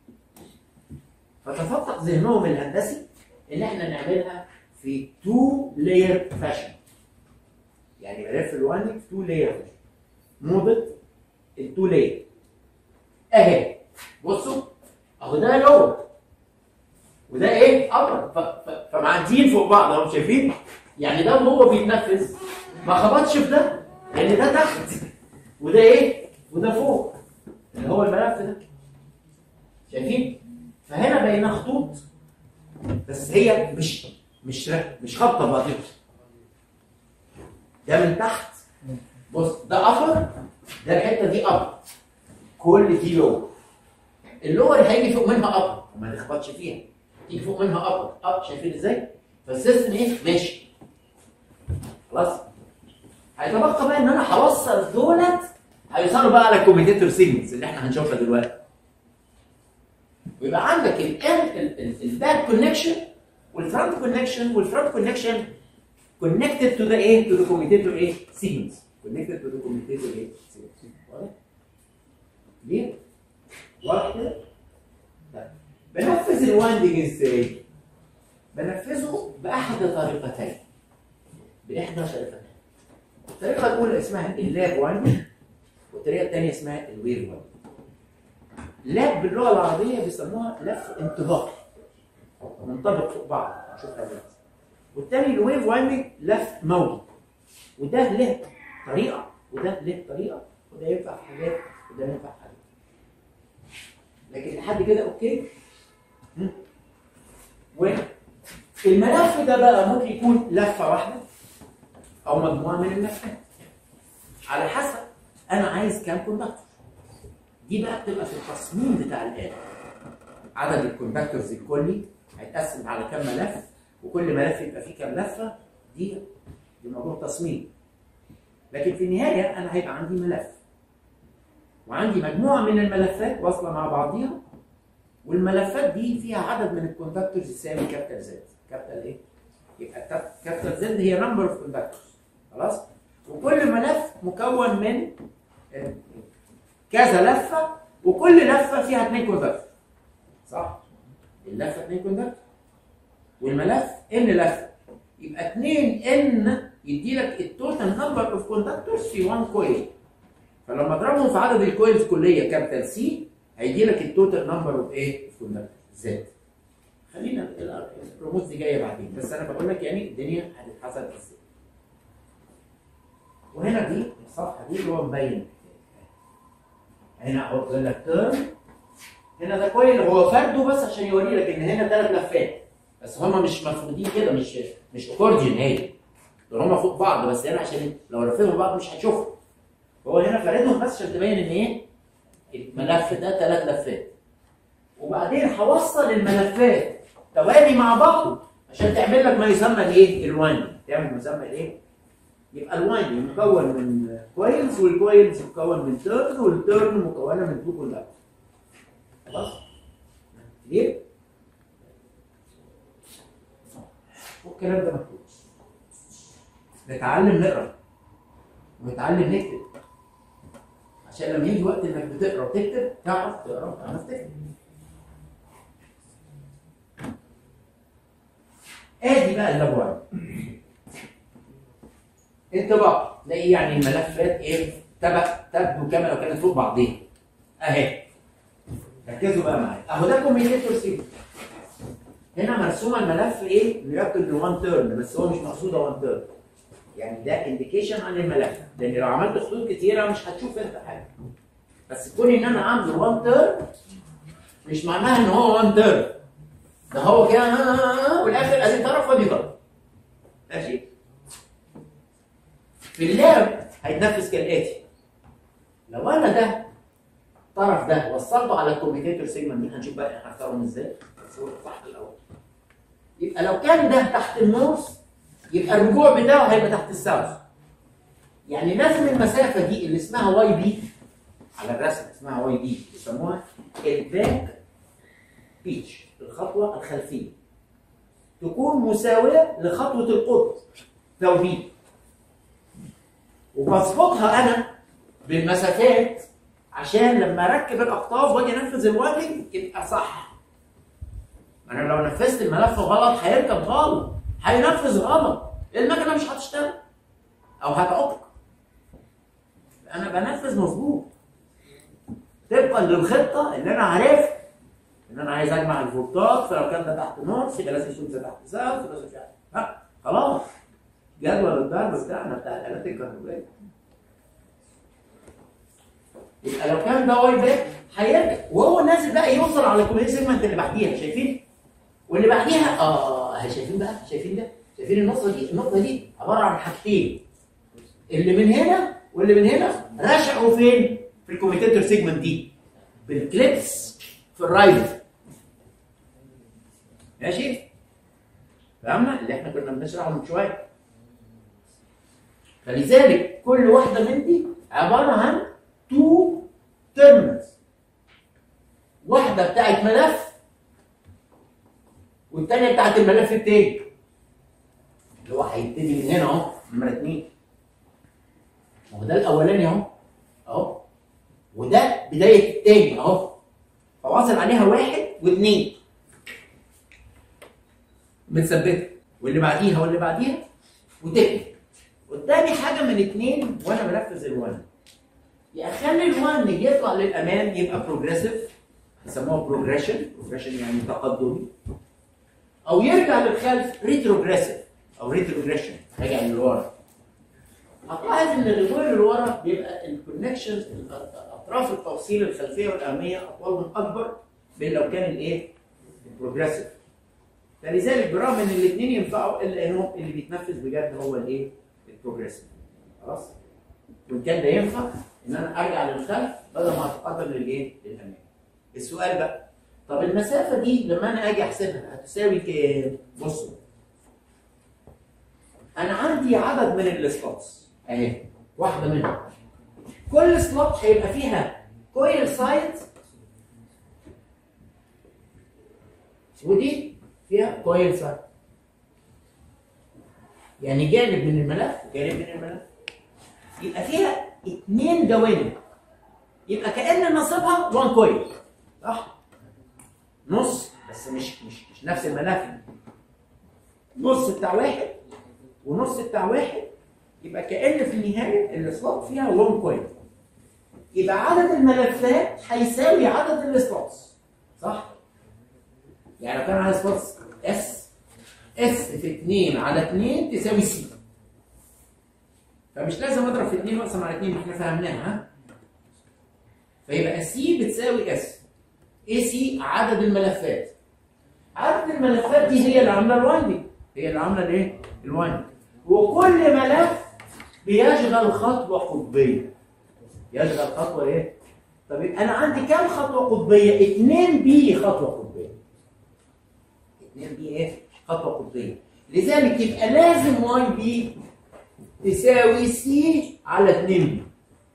Speaker 1: فتفتح ذهنهم الهندسي ان احنا نعملها في تو لاير فاشن يعني بلف الوان في تو لاير فاشن موضه التو لاير اهي بصوا اهو ده لور وده ايه ابر ف- ف- فمعديين فوق بعض اهو شايفين يعني ده وهو بيتنفذ ما خبطش في ده لان ده تحت وده ايه وده فوق اللي هو الملف ده شايفين فهنا بقينا خطوط بس هي مش مش مش خبطه بعضيها ده من تحت بص ده ابر ده الحته دي ابر كل دي لور اللور هيجي فوق منها ابر وما نخبطش فيها تيجي فوق منها ابر اب شايفين ازاي فالسيستم ايه ماشي خلاص هيتبقى بقى ان انا هوصل دولت هيوصلوا بقى على الكوميتيتور سيجنالز اللي احنا هنشوفها دلوقتي ويبقى عندك الباك كونكشن والفرونت كونكشن والفرونت كونكشن connected to the ايه to the commutator ايه signals connected to the commutator ايه signals واضح؟ ليه؟ واضح كده؟ طيب. بنفذ الواندنج ازاي؟ بنفذه بأحد طريقتين بإحدى طريقتين الطريقة الأولى اسمها اللاب واندنج والطريقة الثانية اسمها الويف واندنج لاب باللغة العربية بيسموها لف انطباقي منطبق فوق بعض نشوفها دلوقتي والتاني الويف وايندنج لف موجي وده له طريقه وده له طريقه وده ينفع في حاجات وده ينفع في حاجات لكن لحد كده اوكي مم. والملف ده بقى ممكن يكون لفه واحده او مجموعه من اللفات على حسب انا عايز كام كوندكتور دي بقى بتبقى في التصميم بتاع الاله عدد الكوندكتورز الكلي هيتقسم على كام ملف وكل ملف يبقى فيه كام لفه دي دي موضوع تصميم لكن في النهايه انا هيبقى عندي ملف وعندي مجموعه من الملفات واصله مع بعضيها والملفات دي فيها عدد من الكوندكتورز يساوي كابيتال زد كابيتال ايه؟ يبقى كاب- كابيتال زد هي نمبر اوف كوندكتورز خلاص؟ وكل ملف مكون من آه، كذا لفه وكل لفه فيها اثنين كوندكتور صح؟ اللفه اثنين كوندكتور والملف ان لفه يبقى 2 ان يدي لك التوتال نمبر اوف كوندكتورز في 1 كويل فلما اضربهم في عدد الكويلز كليه كابيتال سي هيدي لك التوتال نمبر اوف ايه؟ كوندكتورز زد خلينا ال- الرموز دي جايه بعدين بس انا بقول لك يعني الدنيا هتتحسب ازاي وهنا دي الصفحه دي اللي هو مبين هنا احط لك تيرم هنا ده كويل هو فرده بس عشان يوري لك ان هنا ثلاث لفات بس هما مش مفرودين كده مش مش اكورديون هي دول هما فوق بعض بس هنا عشان لو لفيتهم بعض مش هتشوفهم هو هنا فاردهم بس عشان تبين ان ايه الملف ده ثلاث لفات وبعدين هوصل الملفات توالي مع بعض عشان تعمل لك ما يسمى الايه الوايند تعمل ما يسمى الايه يبقى الوايند مكون من كويلز والكويلز مكون من تيرن والتيرن مكونه من تو كوندكتور خلاص ليه والكلام ده مكتوب نتعلم نقرا ونتعلم نكتب عشان لما يجي وقت انك بتقرا وتكتب تعرف تقرا وتعرف تكتب ادي بقى اللابوان انطباق تلاقي يعني الملفات ايه تبع تبدو كما لو كانت فوق بعضيها اهي ركزوا بقى معايا اهو ده كوميونيتور سيجنال هنا مرسومه الملف ايه بيركب لوان تيرن بس هو مش مقصوده وان تيرن يعني ده انديكيشن عن الملف لان لو عملت خطوط كتيره مش هتشوف انت حاجه بس كون ان انا عامله وان تيرن مش معناها ان هو وان تيرن ده هو كده والاخر ادي طرف ودي طرف ماشي في اللاب هيتنفذ كالاتي لو انا ده الطرف ده وصلته على الكوميتيتور سيجمنت دي هنشوف بقى هنختارهم ازاي بس هو صح الاول يبقى لو كان ده تحت النورث يبقى الرجوع بتاعه هيبقى تحت الساوث يعني لازم المسافه دي اللي اسمها واي بي على الرسم اسمها واي بي بيسموها الباك بيتش الخطوه الخلفيه تكون مساويه لخطوه القطب لو بي وبظبطها انا بالمسافات عشان لما اركب الاقطاب واجي انفذ الواجب يبقى صح انا لو نفذت الملف غلط هيركب غلط هينفذ غلط المكنه مش هتشتغل او هتعق انا بنفذ مظبوط طبقا للخطه اللي انا عارف ان انا عايز اجمع الفولتات فلو كان ده تحت نص يبقى لازم يكون ده تحت سقف ولازم مش عارف ها خلاص جدول الضرب بتاعنا بتاع الالات الكهربائيه يبقى لو كان ده واي باك هيرجع وهو نازل بقى يوصل على الكوميدي سيجمنت اللي بعديها شايفين؟ واللي بعديها اه هي شايفين بقى شايفين ده؟ شايفين النقطه دي؟ النقطه دي عباره عن حاجتين اللي من هنا واللي من هنا رشقوا فين؟ في الكوميتيتور سيجمنت دي بالكليبس في الرايفل ماشي؟ فهمنا اللي احنا كنا بنشرحه من شويه فلذلك كل واحده من دي عباره عن تو تيرمينالز واحده بتاعت ملف والثانيه بتاعت الملف التاني اللي هو هيبتدي من هنا اهو نمره اتنين ما هو ده الاولاني اهو اهو وده بدايه التاني اهو فواصل عليها واحد واثنين متثبته واللي بعديها واللي بعديها وتكمل قدامي حاجه من اتنين وانا بنفذ الوان يا اخلي الوان يطلع للامام يبقى بروجريسيف يسموها بروجريشن بروجريشن يعني تقدمي او يرجع للخلف ريتروجريسيف او ريتروجريشن راجع للورا هتلاحظ ان الرجوع للورا بيبقى الكونكشنز اطراف التوصيل الخلفيه والاماميه اطولهم اكبر من لو كان الايه؟ البروجريسيف فلذلك برغم ان الاثنين ينفعوا الا انهم اللي بيتنفذ بجد هو الايه؟ البروجريسيف خلاص؟ وان كان ده ينفع ان انا ارجع للخلف بدل ما اتقدم للايه؟ للامام. السؤال بقى طب المسافه دي لما انا اجي احسبها هتساوي كام؟ بصوا انا عندي عدد من السلوتس اهي واحده منهم كل سلوت هيبقى فيها كويل سايد ودي فيها كويل سايد يعني جانب من الملف وجانب من الملف يبقى فيها اثنين جوانب يبقى كأن نصيبها وان كويل صح؟ نص بس مش مش مش نفس الملف نص بتاع واحد ونص بتاع واحد يبقى كأن في النهاية السلوت فيها وان كويل يبقى عدد الملفات هيساوي عدد السلوتس صح؟ يعني لو كان على سلوتس اس اس في 2 على 2 تساوي سي فمش لازم اضرب في 2 واقسم على 2 ما احنا فهمناها ها فيبقى سي بتساوي اس اي سي عدد الملفات عدد الملفات دي هي اللي عامله الوايندنج هي اللي عامله الايه؟ الوايندنج وكل ملف بيشغل خطوه قطبيه يشغل خطوه ايه؟ طب انا عندي كام خطوه قطبيه؟ 2 بي خطوه قطبيه 2 بي ايه؟ خطوه قطبيه لذلك يبقى لازم واي بي تساوي سي على 2 بي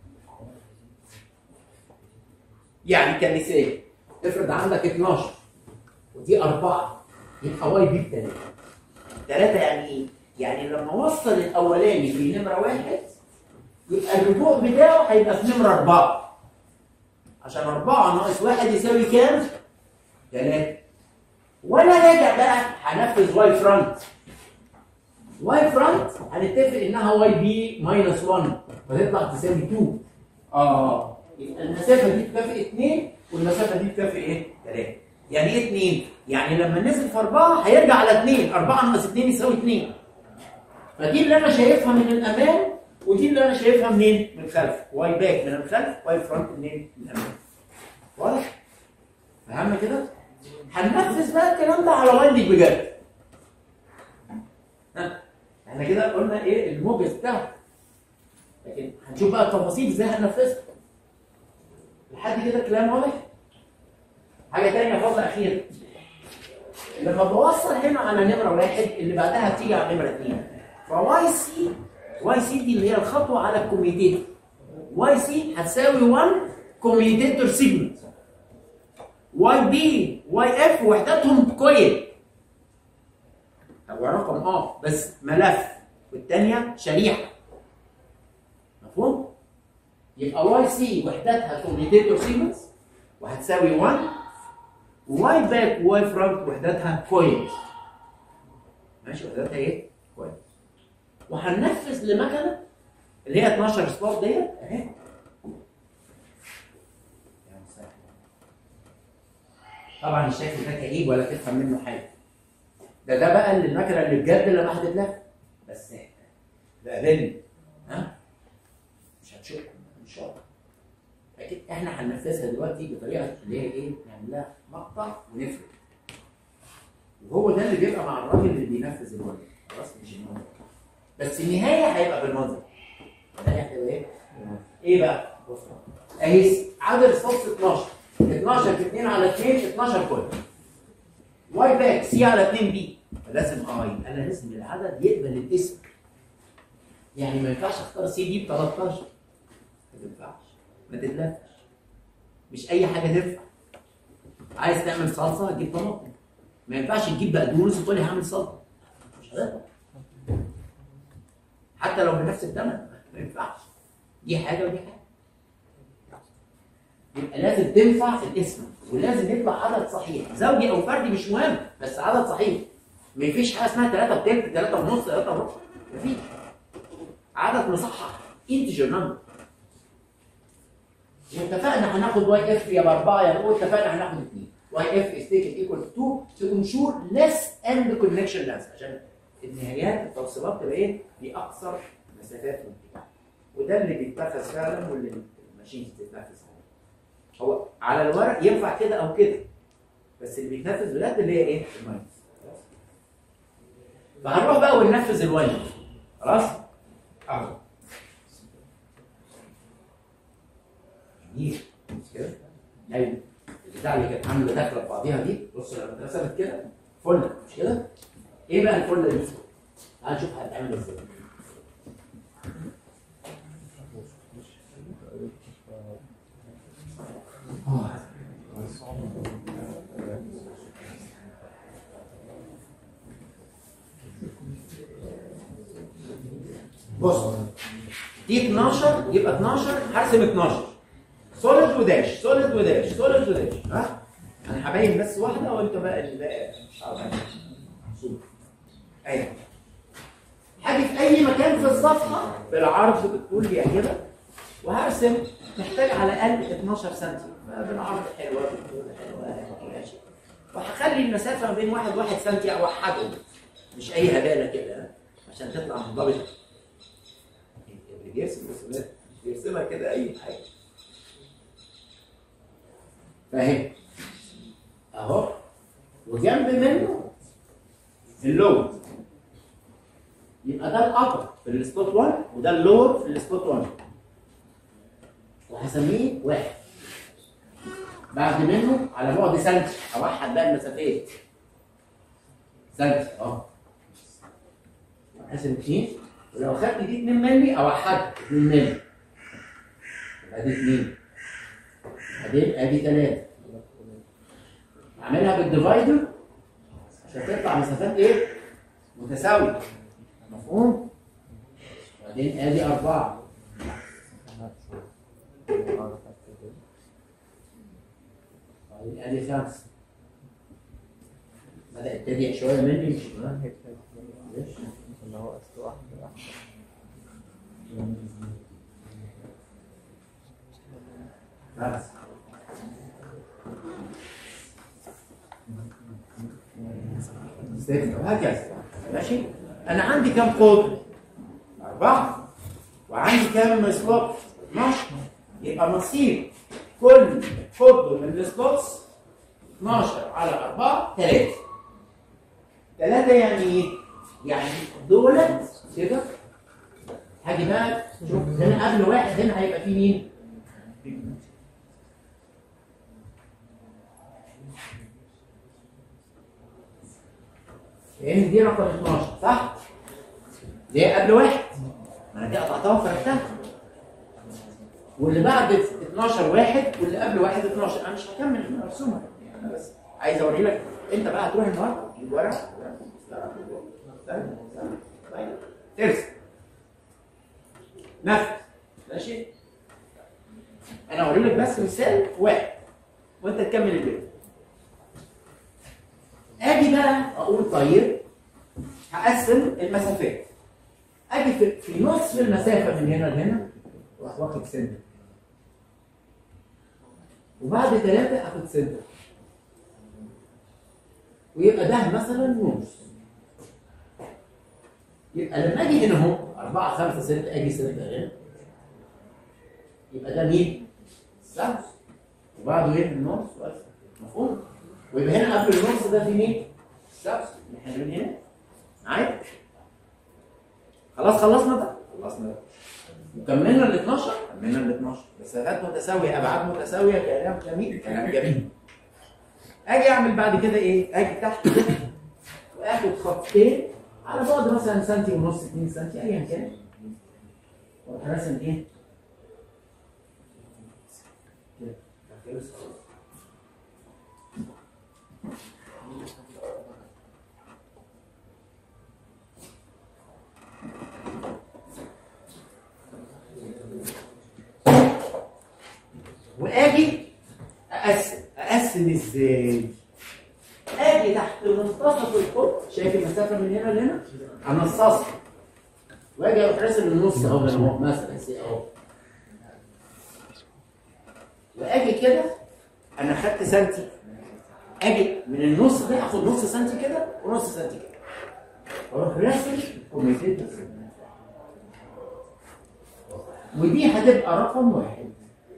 Speaker 1: يعني كمثال افرض عندك 12 ودي 4 يبقى واي بي بثلاثة ثلاثة يعني ايه؟ يعني لما اوصل الاولاني في نمرة واحد يبقى الرجوع بتاعه هيبقى في نمرة أربعة عشان أربعة ناقص واحد يساوي كام؟ ثلاثة وأنا راجع بقى هنفذ واي فرونت واي فرونت هنتفق إنها واي بي ماينس 1 فتطلع تساوي 2 اه يبقى المسافة دي تكافئ 2 والمسافة دي تكافئ إيه؟ 3 يعني إيه 2؟ يعني لما نزل في 4 هيرجع على 2 4 ناقص 2 يساوي 2 فدي اللي أنا شايفها من الأمام ودي اللي انا شايفها منين؟ من الخلف، واي باك من الخلف، واي فرونت منين؟ من الامام. واضح؟ فهمنا كده؟ هننفذ بقى الكلام ده على وايندنج بجد. ها؟ احنا كده قلنا ايه الموجز بتاعه. لكن هنشوف بقى التفاصيل ازاي هننفذها. لحد كده الكلام واضح؟ حاجة تانية فضل أخيرة. لما بوصل هنا على نمرة واحد اللي بعدها بتيجي على نمرة اثنين. فواي سي واي سي دي اللي هي الخطوه على الكوميتيتور واي سي هتساوي 1 كوميتيتور سيجمنت واي بي واي اف وحداتهم كويل هو رقم اه بس ملف والثانيه شريحه مفهوم؟ يبقى واي سي وحداتها كوميتيتور سيجمنتس وهتساوي 1 واي باك وواي فرونت وحداتها كويل ماشي وحداتها ايه؟ كويل وهننفذ لمكنه اللي هي 12 سبوت ديت اهي طبعا الشكل ده كئيب ولا تفهم منه حاجه ده ده بقى اللي المكنه اللي بجد اللي ما هتتلف بس ده قابلني ها مش هتشوف ان شاء الله لكن احنا هننفذها دلوقتي بطريقه اللي هي ايه؟ نعمل لها مقطع ونفرد وهو ده اللي بيبقى مع الراجل اللي بينفذ الوجه خلاص مش المنظر بس النهايه هيبقى بالمنظر النهايه هتبقى ايه؟ ايه بقى؟ بص اهي عدد الصف 12 12 في 2 على 2 12 كل واي باك سي على 2 بي لازم اي انا لازم العدد يقبل الاسم يعني ما ينفعش اختار سي دي ب 13 ما تنفعش ما تتلفش مش اي حاجه تنفع عايز تعمل صلصه هتجيب طماطم ما ينفعش تجيب بقدونس وتقول لي هعمل صلصه مش هتنفع حتى لو بنفس الثمن ما ينفعش دي حاجه ودي حاجه يبقى لازم تنفع في الاسم ولازم يطلع عدد صحيح زوجي او فردي مش مهم بس عدد صحيح ما فيش حاجه اسمها 3 وتلت 3 ونص 3 ونص مفيش عدد مصحح انتجر نمبر واتفقنا هناخد واي اف يا باربعه يا هو اتفقنا هناخد اثنين واي اف از تيكن ايكوال 2 تو انشور ليس اند كونكشن لانس عشان النهايات التوصيلات تبقى ايه؟ باقصر مسافات الانتقال وده اللي بيتنفذ فعلا واللي الماشين بتتنفذ عليه هو على الورق ينفع كده او كده بس اللي بيتنفذ بجد اللي هي ايه؟ الماينس فهنروح بقى وننفذ الواين خلاص؟ اهو جميل مش كده؟ ايوه البتاع اللي كانت عامله داخله في بعضيها دي بص لما اترسمت كده فله مش كده؟ ايه بقى الفله دي؟ تعال نشوف هتتعمل ازاي بص دي 12 يبقى 12 هرسم 12 سوليد وداش سوليد وداش سوليد وداش ها انا هبين بس واحده وانت بقى اللي بقى ايوه هاجي في اي مكان في الصفحه بالعرض بالطول بيعجبك وهرسم محتاج على الاقل 12 سم بالعرض حلوه بالطول حلوه ماشي وهخلي المسافه ما بين واحد واحد سم اوحدهم مش اي هباله كده عشان تطلع منضبطه اللي بيرسم رسومات بيرسمها كده اي حاجه فاهم اهو وجنب منه اللود يبقى ده الابر في السبوت 1 وده اللور في السبوت 1 وهسميه واحد بعد منه على بعد سنتي اوحد بقى المسافات سنتي اه هقسم 2 ولو خدت دي 2 مللي اوحدها 2 مللي يبقى دي 2 بعدين ادي 3 اعملها بالديفايدر عشان تطلع مسافات ايه؟ متساويه مفهوم؟ بعدين ادي أربعة بعدين ادي خمسة بدأت تضيق شوية مني مش كده؟ ليش؟
Speaker 4: اللي هو أصل واحد واحد
Speaker 1: بس ستة وهكذا ماشي انا عندي كام قطر اربعة وعندي كام سلوت 12 يبقى مصير كل قطر من السلوتس 12 على 4 3 3 يعني ايه؟ يعني دولت كده هاجي بقى شوف هنا قبل واحد هنا هيبقى فيه مين؟ لان دي رقم 12 صح؟ دي قبل واحد ما انا دي قطعتها وفرقتها واللي بعد 12 واحد واللي قبل واحد 12 انا مش هكمل المرسومه يعني انا بس عايز اوري لك انت بقى هتروح النهارده تجيب ورقه استنى، استنى. طيب. ترسم نفذ ماشي انا اوري لك بس مثال واحد وانت تكمل الباقي اجي بقى اقول طيب هقسم المسافات اجي في, في نصف المسافه من هنا لهنا واروح واخد سنتر وبعد ثلاثه اخد سنتر ويبقى ده مثلا نص يبقى لما اجي هنا اهو 4 5 6 اجي سنتر هنا يبقى ده مين؟ الساوث وبعده ايه النص وأسفل. مفهوم؟ ويبقى هنا قبل النص ده في مين؟ الساوث اللي احنا من هنا معايا؟ خلاص خلصنا ده؟ خلصنا ده وكملنا ال 12 كملنا ال 12 مسافات متساويه ابعاد متساويه كلام جميل كلام جميل اجي اعمل بعد كده ايه؟ اجي تحت كده واخد خطين على بعد مثلا سنتي ونص 2 سنتي ايا كان واروح راسم ايه؟ كده. خلاص. واجي اقسم اقسم ازاي اجي تحت منتصف القطب شايف المسافه من هنا لهنا انصصها واجي اروح راسم النص اهو هنا اهو مثلا سي اهو واجي كده انا خدت سنتي اجي من النص ده اخد نص سنتي كده ونص سنتي كده واروح راسم كوميتيت ودي هتبقى رقم واحد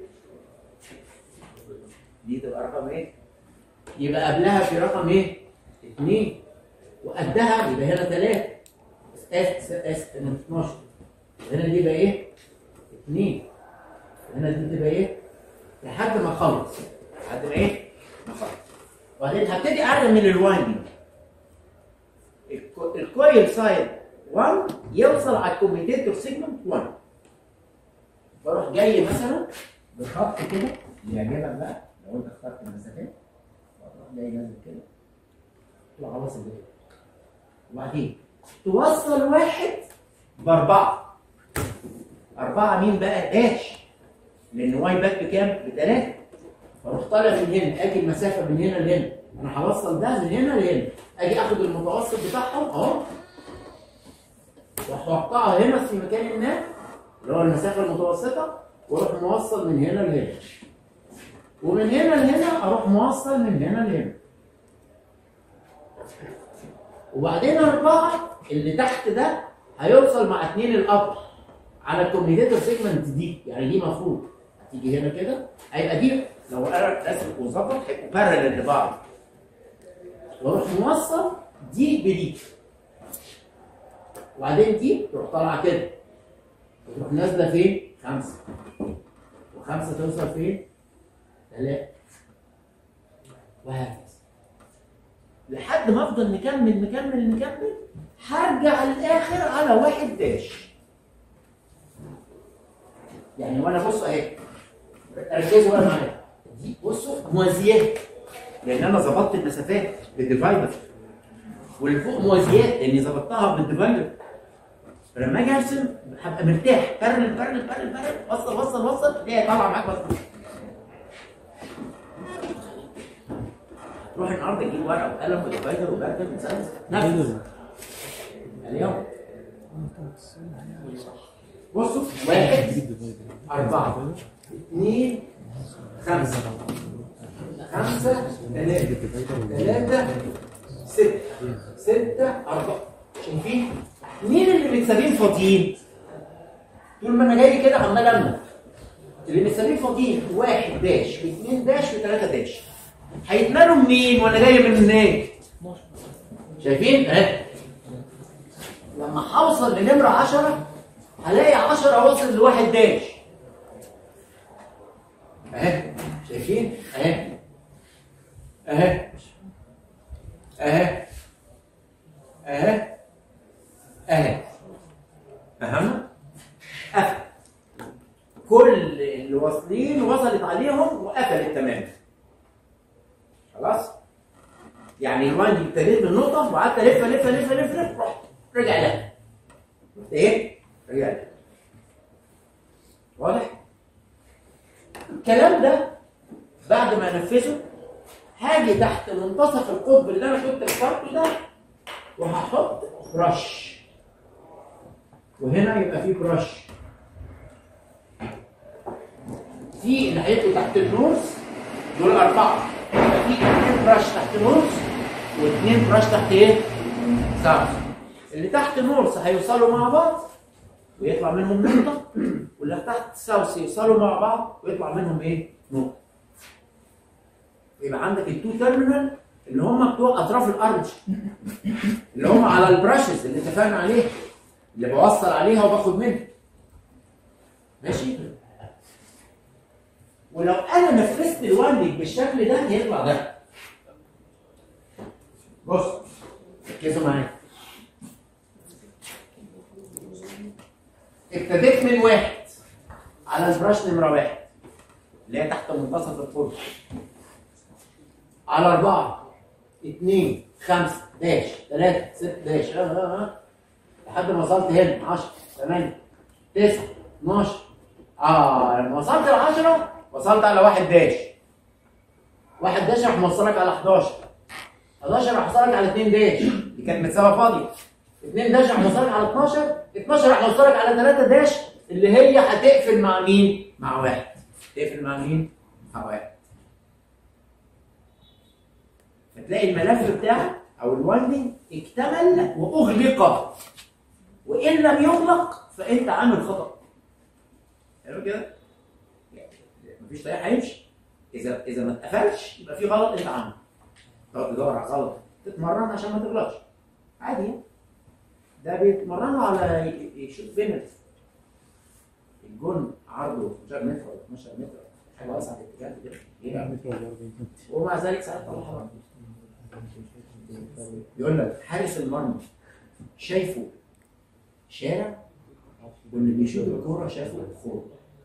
Speaker 1: دي تبقى رقم ايه؟ يبقى قبلها في رقم ايه؟ اثنين وقدها يبقى هنا ثلاثة اس اس 12 هنا دي يبقى ايه؟ اثنين هنا دي تبقى ايه؟ لحد ما اخلص لحد ما ايه؟ ما اخلص وبعدين هبتدي اعلم من الوايندنج الكو- الكويل سايد 1 يوصل على الكوميتيتور سيجمنت 1 بروح جاي مثلا بخط كده اللي يعجبك بقى لو انت اخترت المسافات بروح جاي نازل كده تروح واصل كده وبعدين توصل واحد باربعه اربعه مين بقى داش لان واي باك بكام؟ بثلاثه فاروح طالع من هنا اجي المسافه من هنا لهنا انا هوصل ده من هنا لهنا اجي اخد المتوسط بتاعهم اهو واحطها هنا في مكان ما اللي هو المسافه المتوسطه واروح موصل من هنا لهنا ومن هنا لهنا اروح موصل من هنا لهنا وبعدين اربعه اللي تحت ده هيوصل مع اتنين الاب على الكوميونيتور سيجمنت دي يعني دي مفروض هتيجي هنا كده هيبقى دي لو انا راسم وظبط هيبقوا بارلل لبعض واروح موصل دي بدي وبعدين دي تروح طالعه كده وتروح نازله فين؟ خمسه وخمسه توصل فين؟ ثلاثه وهكذا لحد ما افضل مكمل مكمل مكمل هرجع الاخر على واحد داش يعني وانا بص اهي ركزوا بقى معايا دي بصوا موازيات لان انا ظبطت المسافات بالديفايدر واللي فوق موازيات لاني ظبطتها بالديفايدر فلما اجي ارسم هبقى مرتاح برل برل برل برل وصل وصل وصل تلاقيها طالعه معاك مظبوط تروح النهارده تجيب ورقه وقلم وديفايدر وبرجل وتسلس نفس اليوم بصوا واحد أربعة اثنين خمسة خمسة ثلاثة ثلاثة ستة ستة أربعة شايفين؟ مين اللي متسابين فاضيين؟ طول ما أنا جاي كده عمال أمنع اللي متسابين فاضيين واحد داش واثنين داش وثلاثة داش هيتملوا منين وأنا جاي من هناك؟ شايفين؟ أهي لما هوصل لنمرة 10 هلاقي 10 واصل لواحد داش اهي شايفين اهي اهي اهي اهي اهي فهمنا كل اللي واصلين وصلت عليهم وقفلت تماما خلاص يعني الوايندنج ابتديت من نقطه وقعدت الف الف الف الف الف رحت رجع لها رحت ايه؟ رجع لها واضح؟ الكلام ده بعد ما انفذه هاجي تحت منتصف القطب اللي انا كنت اخترته ده وهحط برش وهنا يبقى في برش في اللي هيبقوا تحت النورس دول اربعه يبقى في اثنين برش تحت نورس واثنين برش تحت ايه؟ ساوث اللي تحت نورس هيوصلوا مع بعض ويطلع منهم نقطه واللي تحت ساوث يوصلوا مع بعض ويطلع منهم ايه؟ نقطه يبقى عندك التو تيرمينال اللي هم بتوع اطراف الارض اللي هم على البراشز اللي اتفقنا عليها اللي بوصل عليها وباخد منها ماشي ولو انا نفذت الواندنج بالشكل ده هيطلع ده بص ركزوا معايا ابتديت من واحد على البراش نمره واحد اللي هي تحت منتصف القرب على أربعة اثنين خمسة داش ثلاثة ست داش اه اه اه لحد ما وصلت هنا 10 8 9 12 اه لما وصلت ل 10 وصلت على واحد داش واحد داش راح موصلك على 11 11 راح موصلك على 2 داش دي كانت متساويه فاضيه 2 داش راح موصلك على 12 12 راح موصلك على 3 داش اللي هي هتقفل مع مين؟ مع واحد تقفل مع مين؟ مع واحد فتلاقي الملف بتاعك او الواندنج اكتمل واغلق وان لم يغلق فانت عامل خطا حلو كده مفيش طريقه هيمشي اذا اذا ما اتقفلش يبقى في غلط انت عامله تقعد تدور على غلط تتمرن عشان ما تغلطش عادي يعني. ده بيتمرنوا على ي- يشوف بينالتي الجون عرضه 12 متر ولا 12 متر حاجه واسعه في الاتجاه كده يبقى ومع ذلك ساعات طلعها بره يقول لك حارس المرمى شايفه شارع واللي بيشوط الكوره شافه خور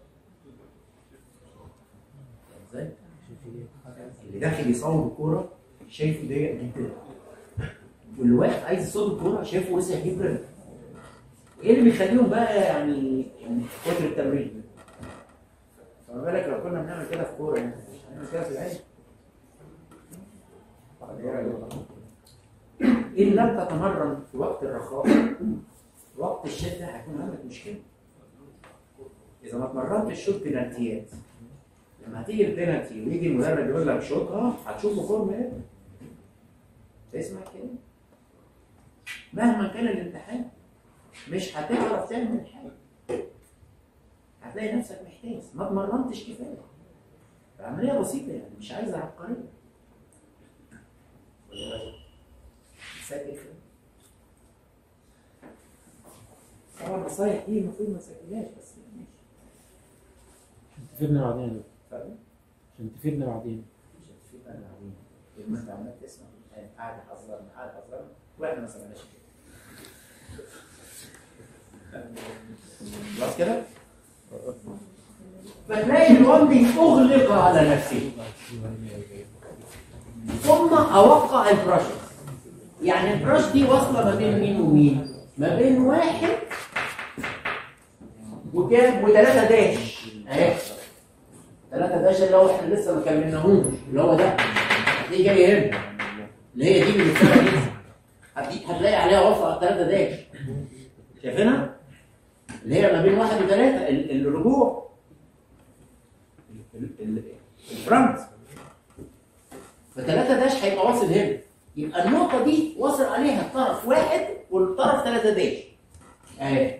Speaker 1: ازاي؟ اللي داخل يصور الكوره شايفه ضيق جدا واللي واقف عايز يصور الكوره شايفه وسع جدا ايه اللي بيخليهم بقى يعني يعني كتر التمرين فما بالك لو كنا بنعمل كده في كوره يعني مش هنعمل كده في العين إن لم تتمرن في وقت الرخاء في وقت الشدة هيكون عندك مشكلة. إذا ما اتمرنتش شوط بلانتيات لما هتيجي البلانتي ويجي المدرب يقول لك شوطها هتشوفه فورم ايه؟ تسمع كده؟ مهما كان الامتحان مش هتعرف تعمل حاجة. هتلاقي نفسك محتاس ما اتمرنتش كفاية. عملية بسيطة يعني مش عايزة عبقرية. سجل كده طبعا النصايح دي المفروض ما تسجلهاش بس ماشي
Speaker 5: تفيدنا بعدين
Speaker 1: فاهم؟
Speaker 5: عشان تفيدنا بعدين
Speaker 1: مش هتفيد انا عظيم لما انت عمال تسمع يعني قاعد حذرنا قاعد حذرنا واحنا ما سمعناش كده خلاص كده؟ فتلاقي الوندي اغلق على نفسه ثم اوقع البراشز يعني البراش دي واصله ما بين مين ومين؟ ما بين واحد وكام؟ وثلاثة داش اهي ثلاثة داش اللي هو احنا لسه ما كملناهوش اللي هو ده هتلاقيه جاي هنا اللي هي دي اللي بتسمى دي هتلاقي- هتلاقي عليها وصل على ثلاثة داش شايفينها؟ اللي هي ما بين واحد وثلاثة ال- الرجوع ال- ال- الفرونت فثلاثة داش هيبقى واصل هنا يبقى النقطة دي واصل عليها طرف واحد والطرف ثلاثة داش اهي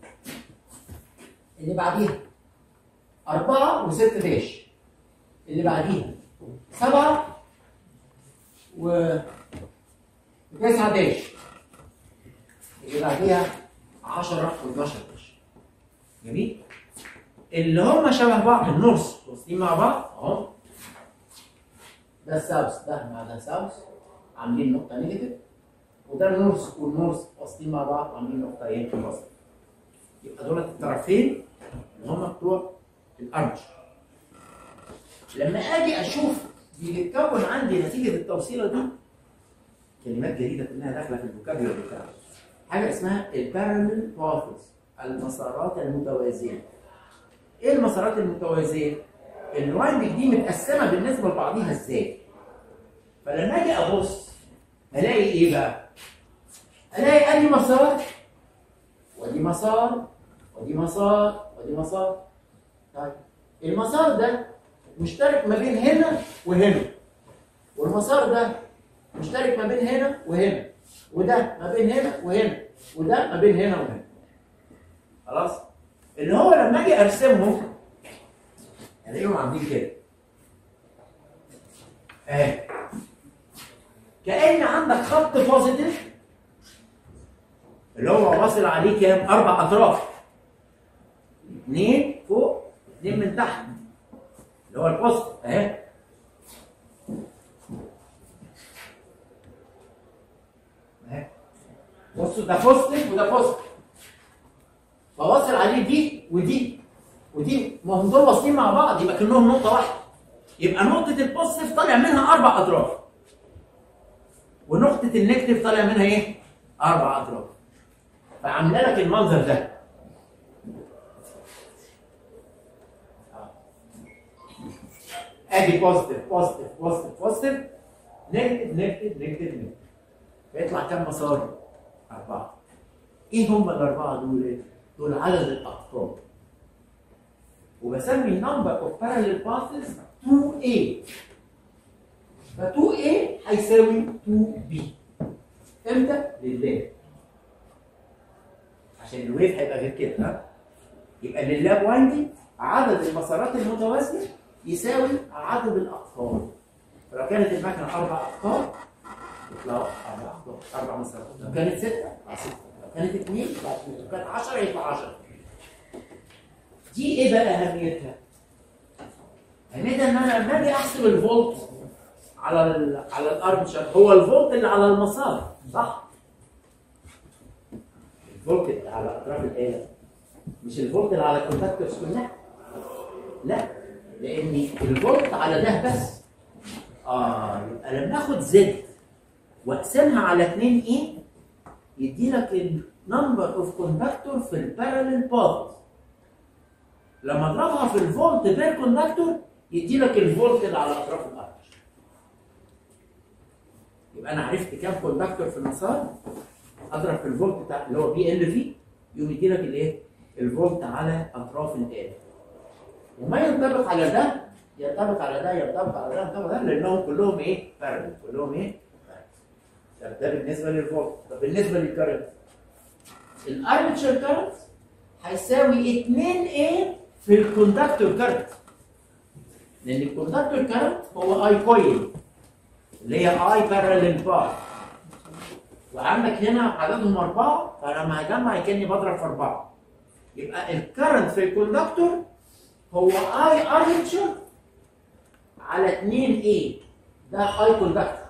Speaker 1: اللي بعديها أربعة وست داش اللي بعديها سبعة و وتسعة داش اللي بعديها 10 و12 داش جميل اللي هم شبه بعض النص واصلين مع بعض اهو ده الساوث ده مع ده ساوث عاملين نقطة نيجاتيف وده النورث والنورث واصلين مع بعض عاملين نقطة ايه؟ وسط يبقى دول الطرفين اللي هم بتوع الارمشر لما اجي اشوف بيتكون عندي نتيجه التوصيله دي كلمات جديده كلها داخله في الفوكابيولري بتاعي حاجه اسمها البارallel باثز المسارات المتوازيه ايه المسارات المتوازيه؟ الوايندنج دي متقسمه بالنسبه لبعضيها ازاي؟ فلما اجي ابص الاقي ايه بقى؟ الاقي ادي مسار ودي مسار ودي مسار ودي مسار طيب المسار ده مشترك ما بين هنا وهنا والمسار ده مشترك ما بين هنا وهنا وده ما بين هنا وهنا وده ما بين هنا وهنا خلاص اللي هو لما اجي ارسمهم الاقيهم عاملين كده اهي كأن عندك خط بوزيتيف اللي هو واصل عليه كام؟ أربع أطراف. اثنين فوق، اثنين من تحت. اللي هو البوست أهي. أهي. بصوا ده بوزيتيف وده بوزيتيف. فواصل عليه دي ودي ودي ما هم دول واصلين مع بعض يبقى كأنهم نقطة واحدة. يبقى نقطة البوزيتيف طالع منها أربع أطراف. ونقطة النيجاتيف طالع منها إيه؟ أربع أطراف. فعامله لك المنظر ده ادي بوزيتيف بوزيتيف بوزيتيف بوزيتيف نيجاتيف نيجاتيف نيجاتيف نيجاتيف فيطلع كام مسار؟ أربعة إيه هم الأربعة دول؟ دول عدد الأطراف وبسمي number of parallel paths 2A ف 2A هيساوي 2B امتى؟ لله عشان الويف هيبقى غير كده ها يبقى لللاب وايندنج عدد المسارات المتوازيه يساوي عدد الاقطار فلو كانت المكنه اربع اقطار يطلعوا اربع اقطار اربع مسارات لو كانت سته يطلع سته لو كانت اثنين يطلع اثنين لو كانت 10 يطلع 10 دي ايه بقى اهميتها؟ اهميتها ان انا لما اجي احسب الفولت على ال على الارمشر هو الفولت اللي على المسار صح؟ الفولت اللي على اطراف الاله مش الفولت اللي على الكونتاكتورز كلها لا لان الفولت على ده بس اه يبقى لما اخد زد واقسمها على 2 ايه يدي لك النمبر اوف كوندكتور في الباراليل باث لما اضربها في الفولت بير كوندكتور يدي لك الفولت اللي على اطراف الارض يبقى انا عرفت كام كوندكتور في المسار اضرب في الفولت بتاع اللي هو بي ال في يقوم يدي لك الايه؟ الفولت على اطراف الاله. وما ينطبق على ده ينطبق على ده ينطبق على ده ينطبق على ده لانهم كلهم ايه؟ بارل كلهم ايه؟ parallel. طب ده بالنسبه للفولت طب بالنسبه للكرنت الارمتشر كرنت هيساوي 2 a في الكوندكتور كرنت لان الكوندكتور كرنت هو اي كويل اللي هي اي بارلل بار وعندك هنا عددهم أربعة فلما هجمع كأني بضرب في أربعة يبقى الكرنت في الكوندكتور هو اي ارمتشر على 2 a ده اي كوندكتور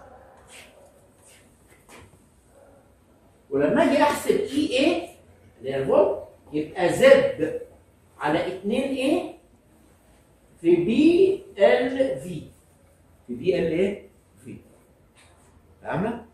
Speaker 1: ولما اجي احسب اي اي اللي هي الفولت يبقى زد على 2 a في بي ال في في بي ال ايه؟ في فاهمه؟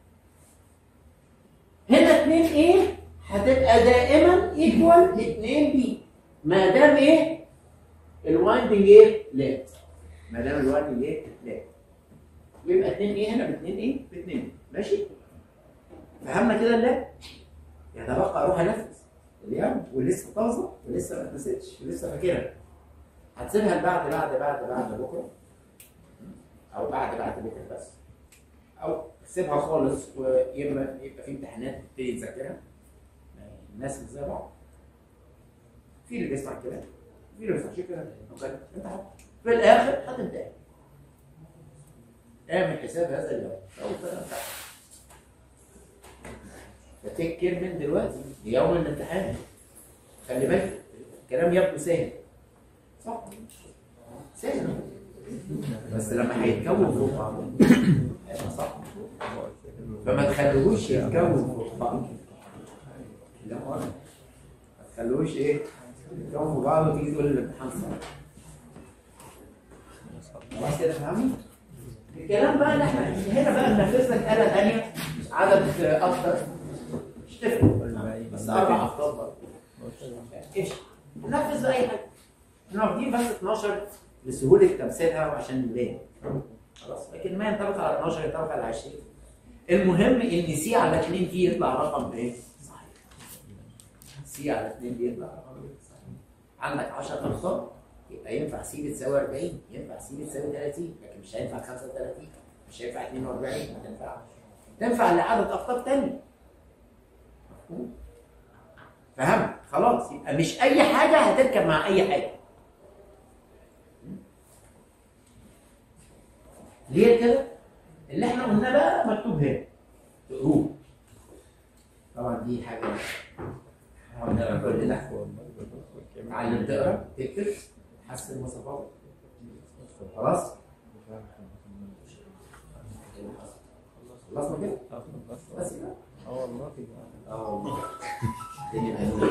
Speaker 1: هنا 2 a هتبقى دائما ايكوال 2 بي ما دام ايه؟ الوايندنج ايه؟ لا ما دام الوايندنج ايه؟ لا يبقى 2 ايه هنا ب 2 ايه؟ ب 2 ماشي؟ فهمنا كده لا؟ يعني بقى اروح انفذ اليوم ولسه طازه ولسه ما اتنسيتش ولسه فاكرها هتسيبها لبعد بعد بعد بعد بكره او بعد بعد بكره بس او سيبها خالص ويبقى يبقى في امتحانات تبتدي تذاكرها الناس مش زي بعض في اللي بيسمع كده في اللي ما بيسمعش كده اوكي انت حر. في الاخر هتمتحن اعمل حساب هذا اليوم اول سنه بتاعتك فتفكر من دلوقتي ليوم الامتحان خلي بالك الكلام يبدو سهل صح سهل بس لما هيتكون فوق بعضه هيبقى صعب فما تخلوهوش يتكون فوق بعض لا ما تخلوهوش ايه يتكون فوق بعض وتيجي تقول الامتحان صعب خلاص كده فاهمين؟ الكلام بقى اللي احنا هنا بقى ننفذ لك آلة ثانية عدد أكتر مش تفرق بس أربع أفراد برضه ايش؟ ننفذ بقى أي حاجة احنا واخدين بس 12 لسهولة تمثيلها وعشان نبان خلاص لكن ما ينطبق على 12 ينطبق على 20 المهم ان سي على 2 دي يطلع رقم ايه؟ صحيح سي على 2 دي يطلع رقم ايه؟ صحيح عندك 10 ارقام يبقى ينفع سي بتساوي 40 ينفع سي بتساوي 30 لكن مش هينفع 35 مش هينفع 42 ما تنفعش تنفع لعدد افراد تاني مفهوم؟ فهمت خلاص يبقى مش اي حاجه هتركب مع اي حاجه ليه كده اللي احنا قلناه بقى مكتوب هنا تقروه طبعا دي حاجه احنا قلنا كلنا تعلم تقرا تكتب تحسن المواصفات خلاص خلصنا كده بس كده
Speaker 4: اه والله
Speaker 1: اه والله الدنيا بقت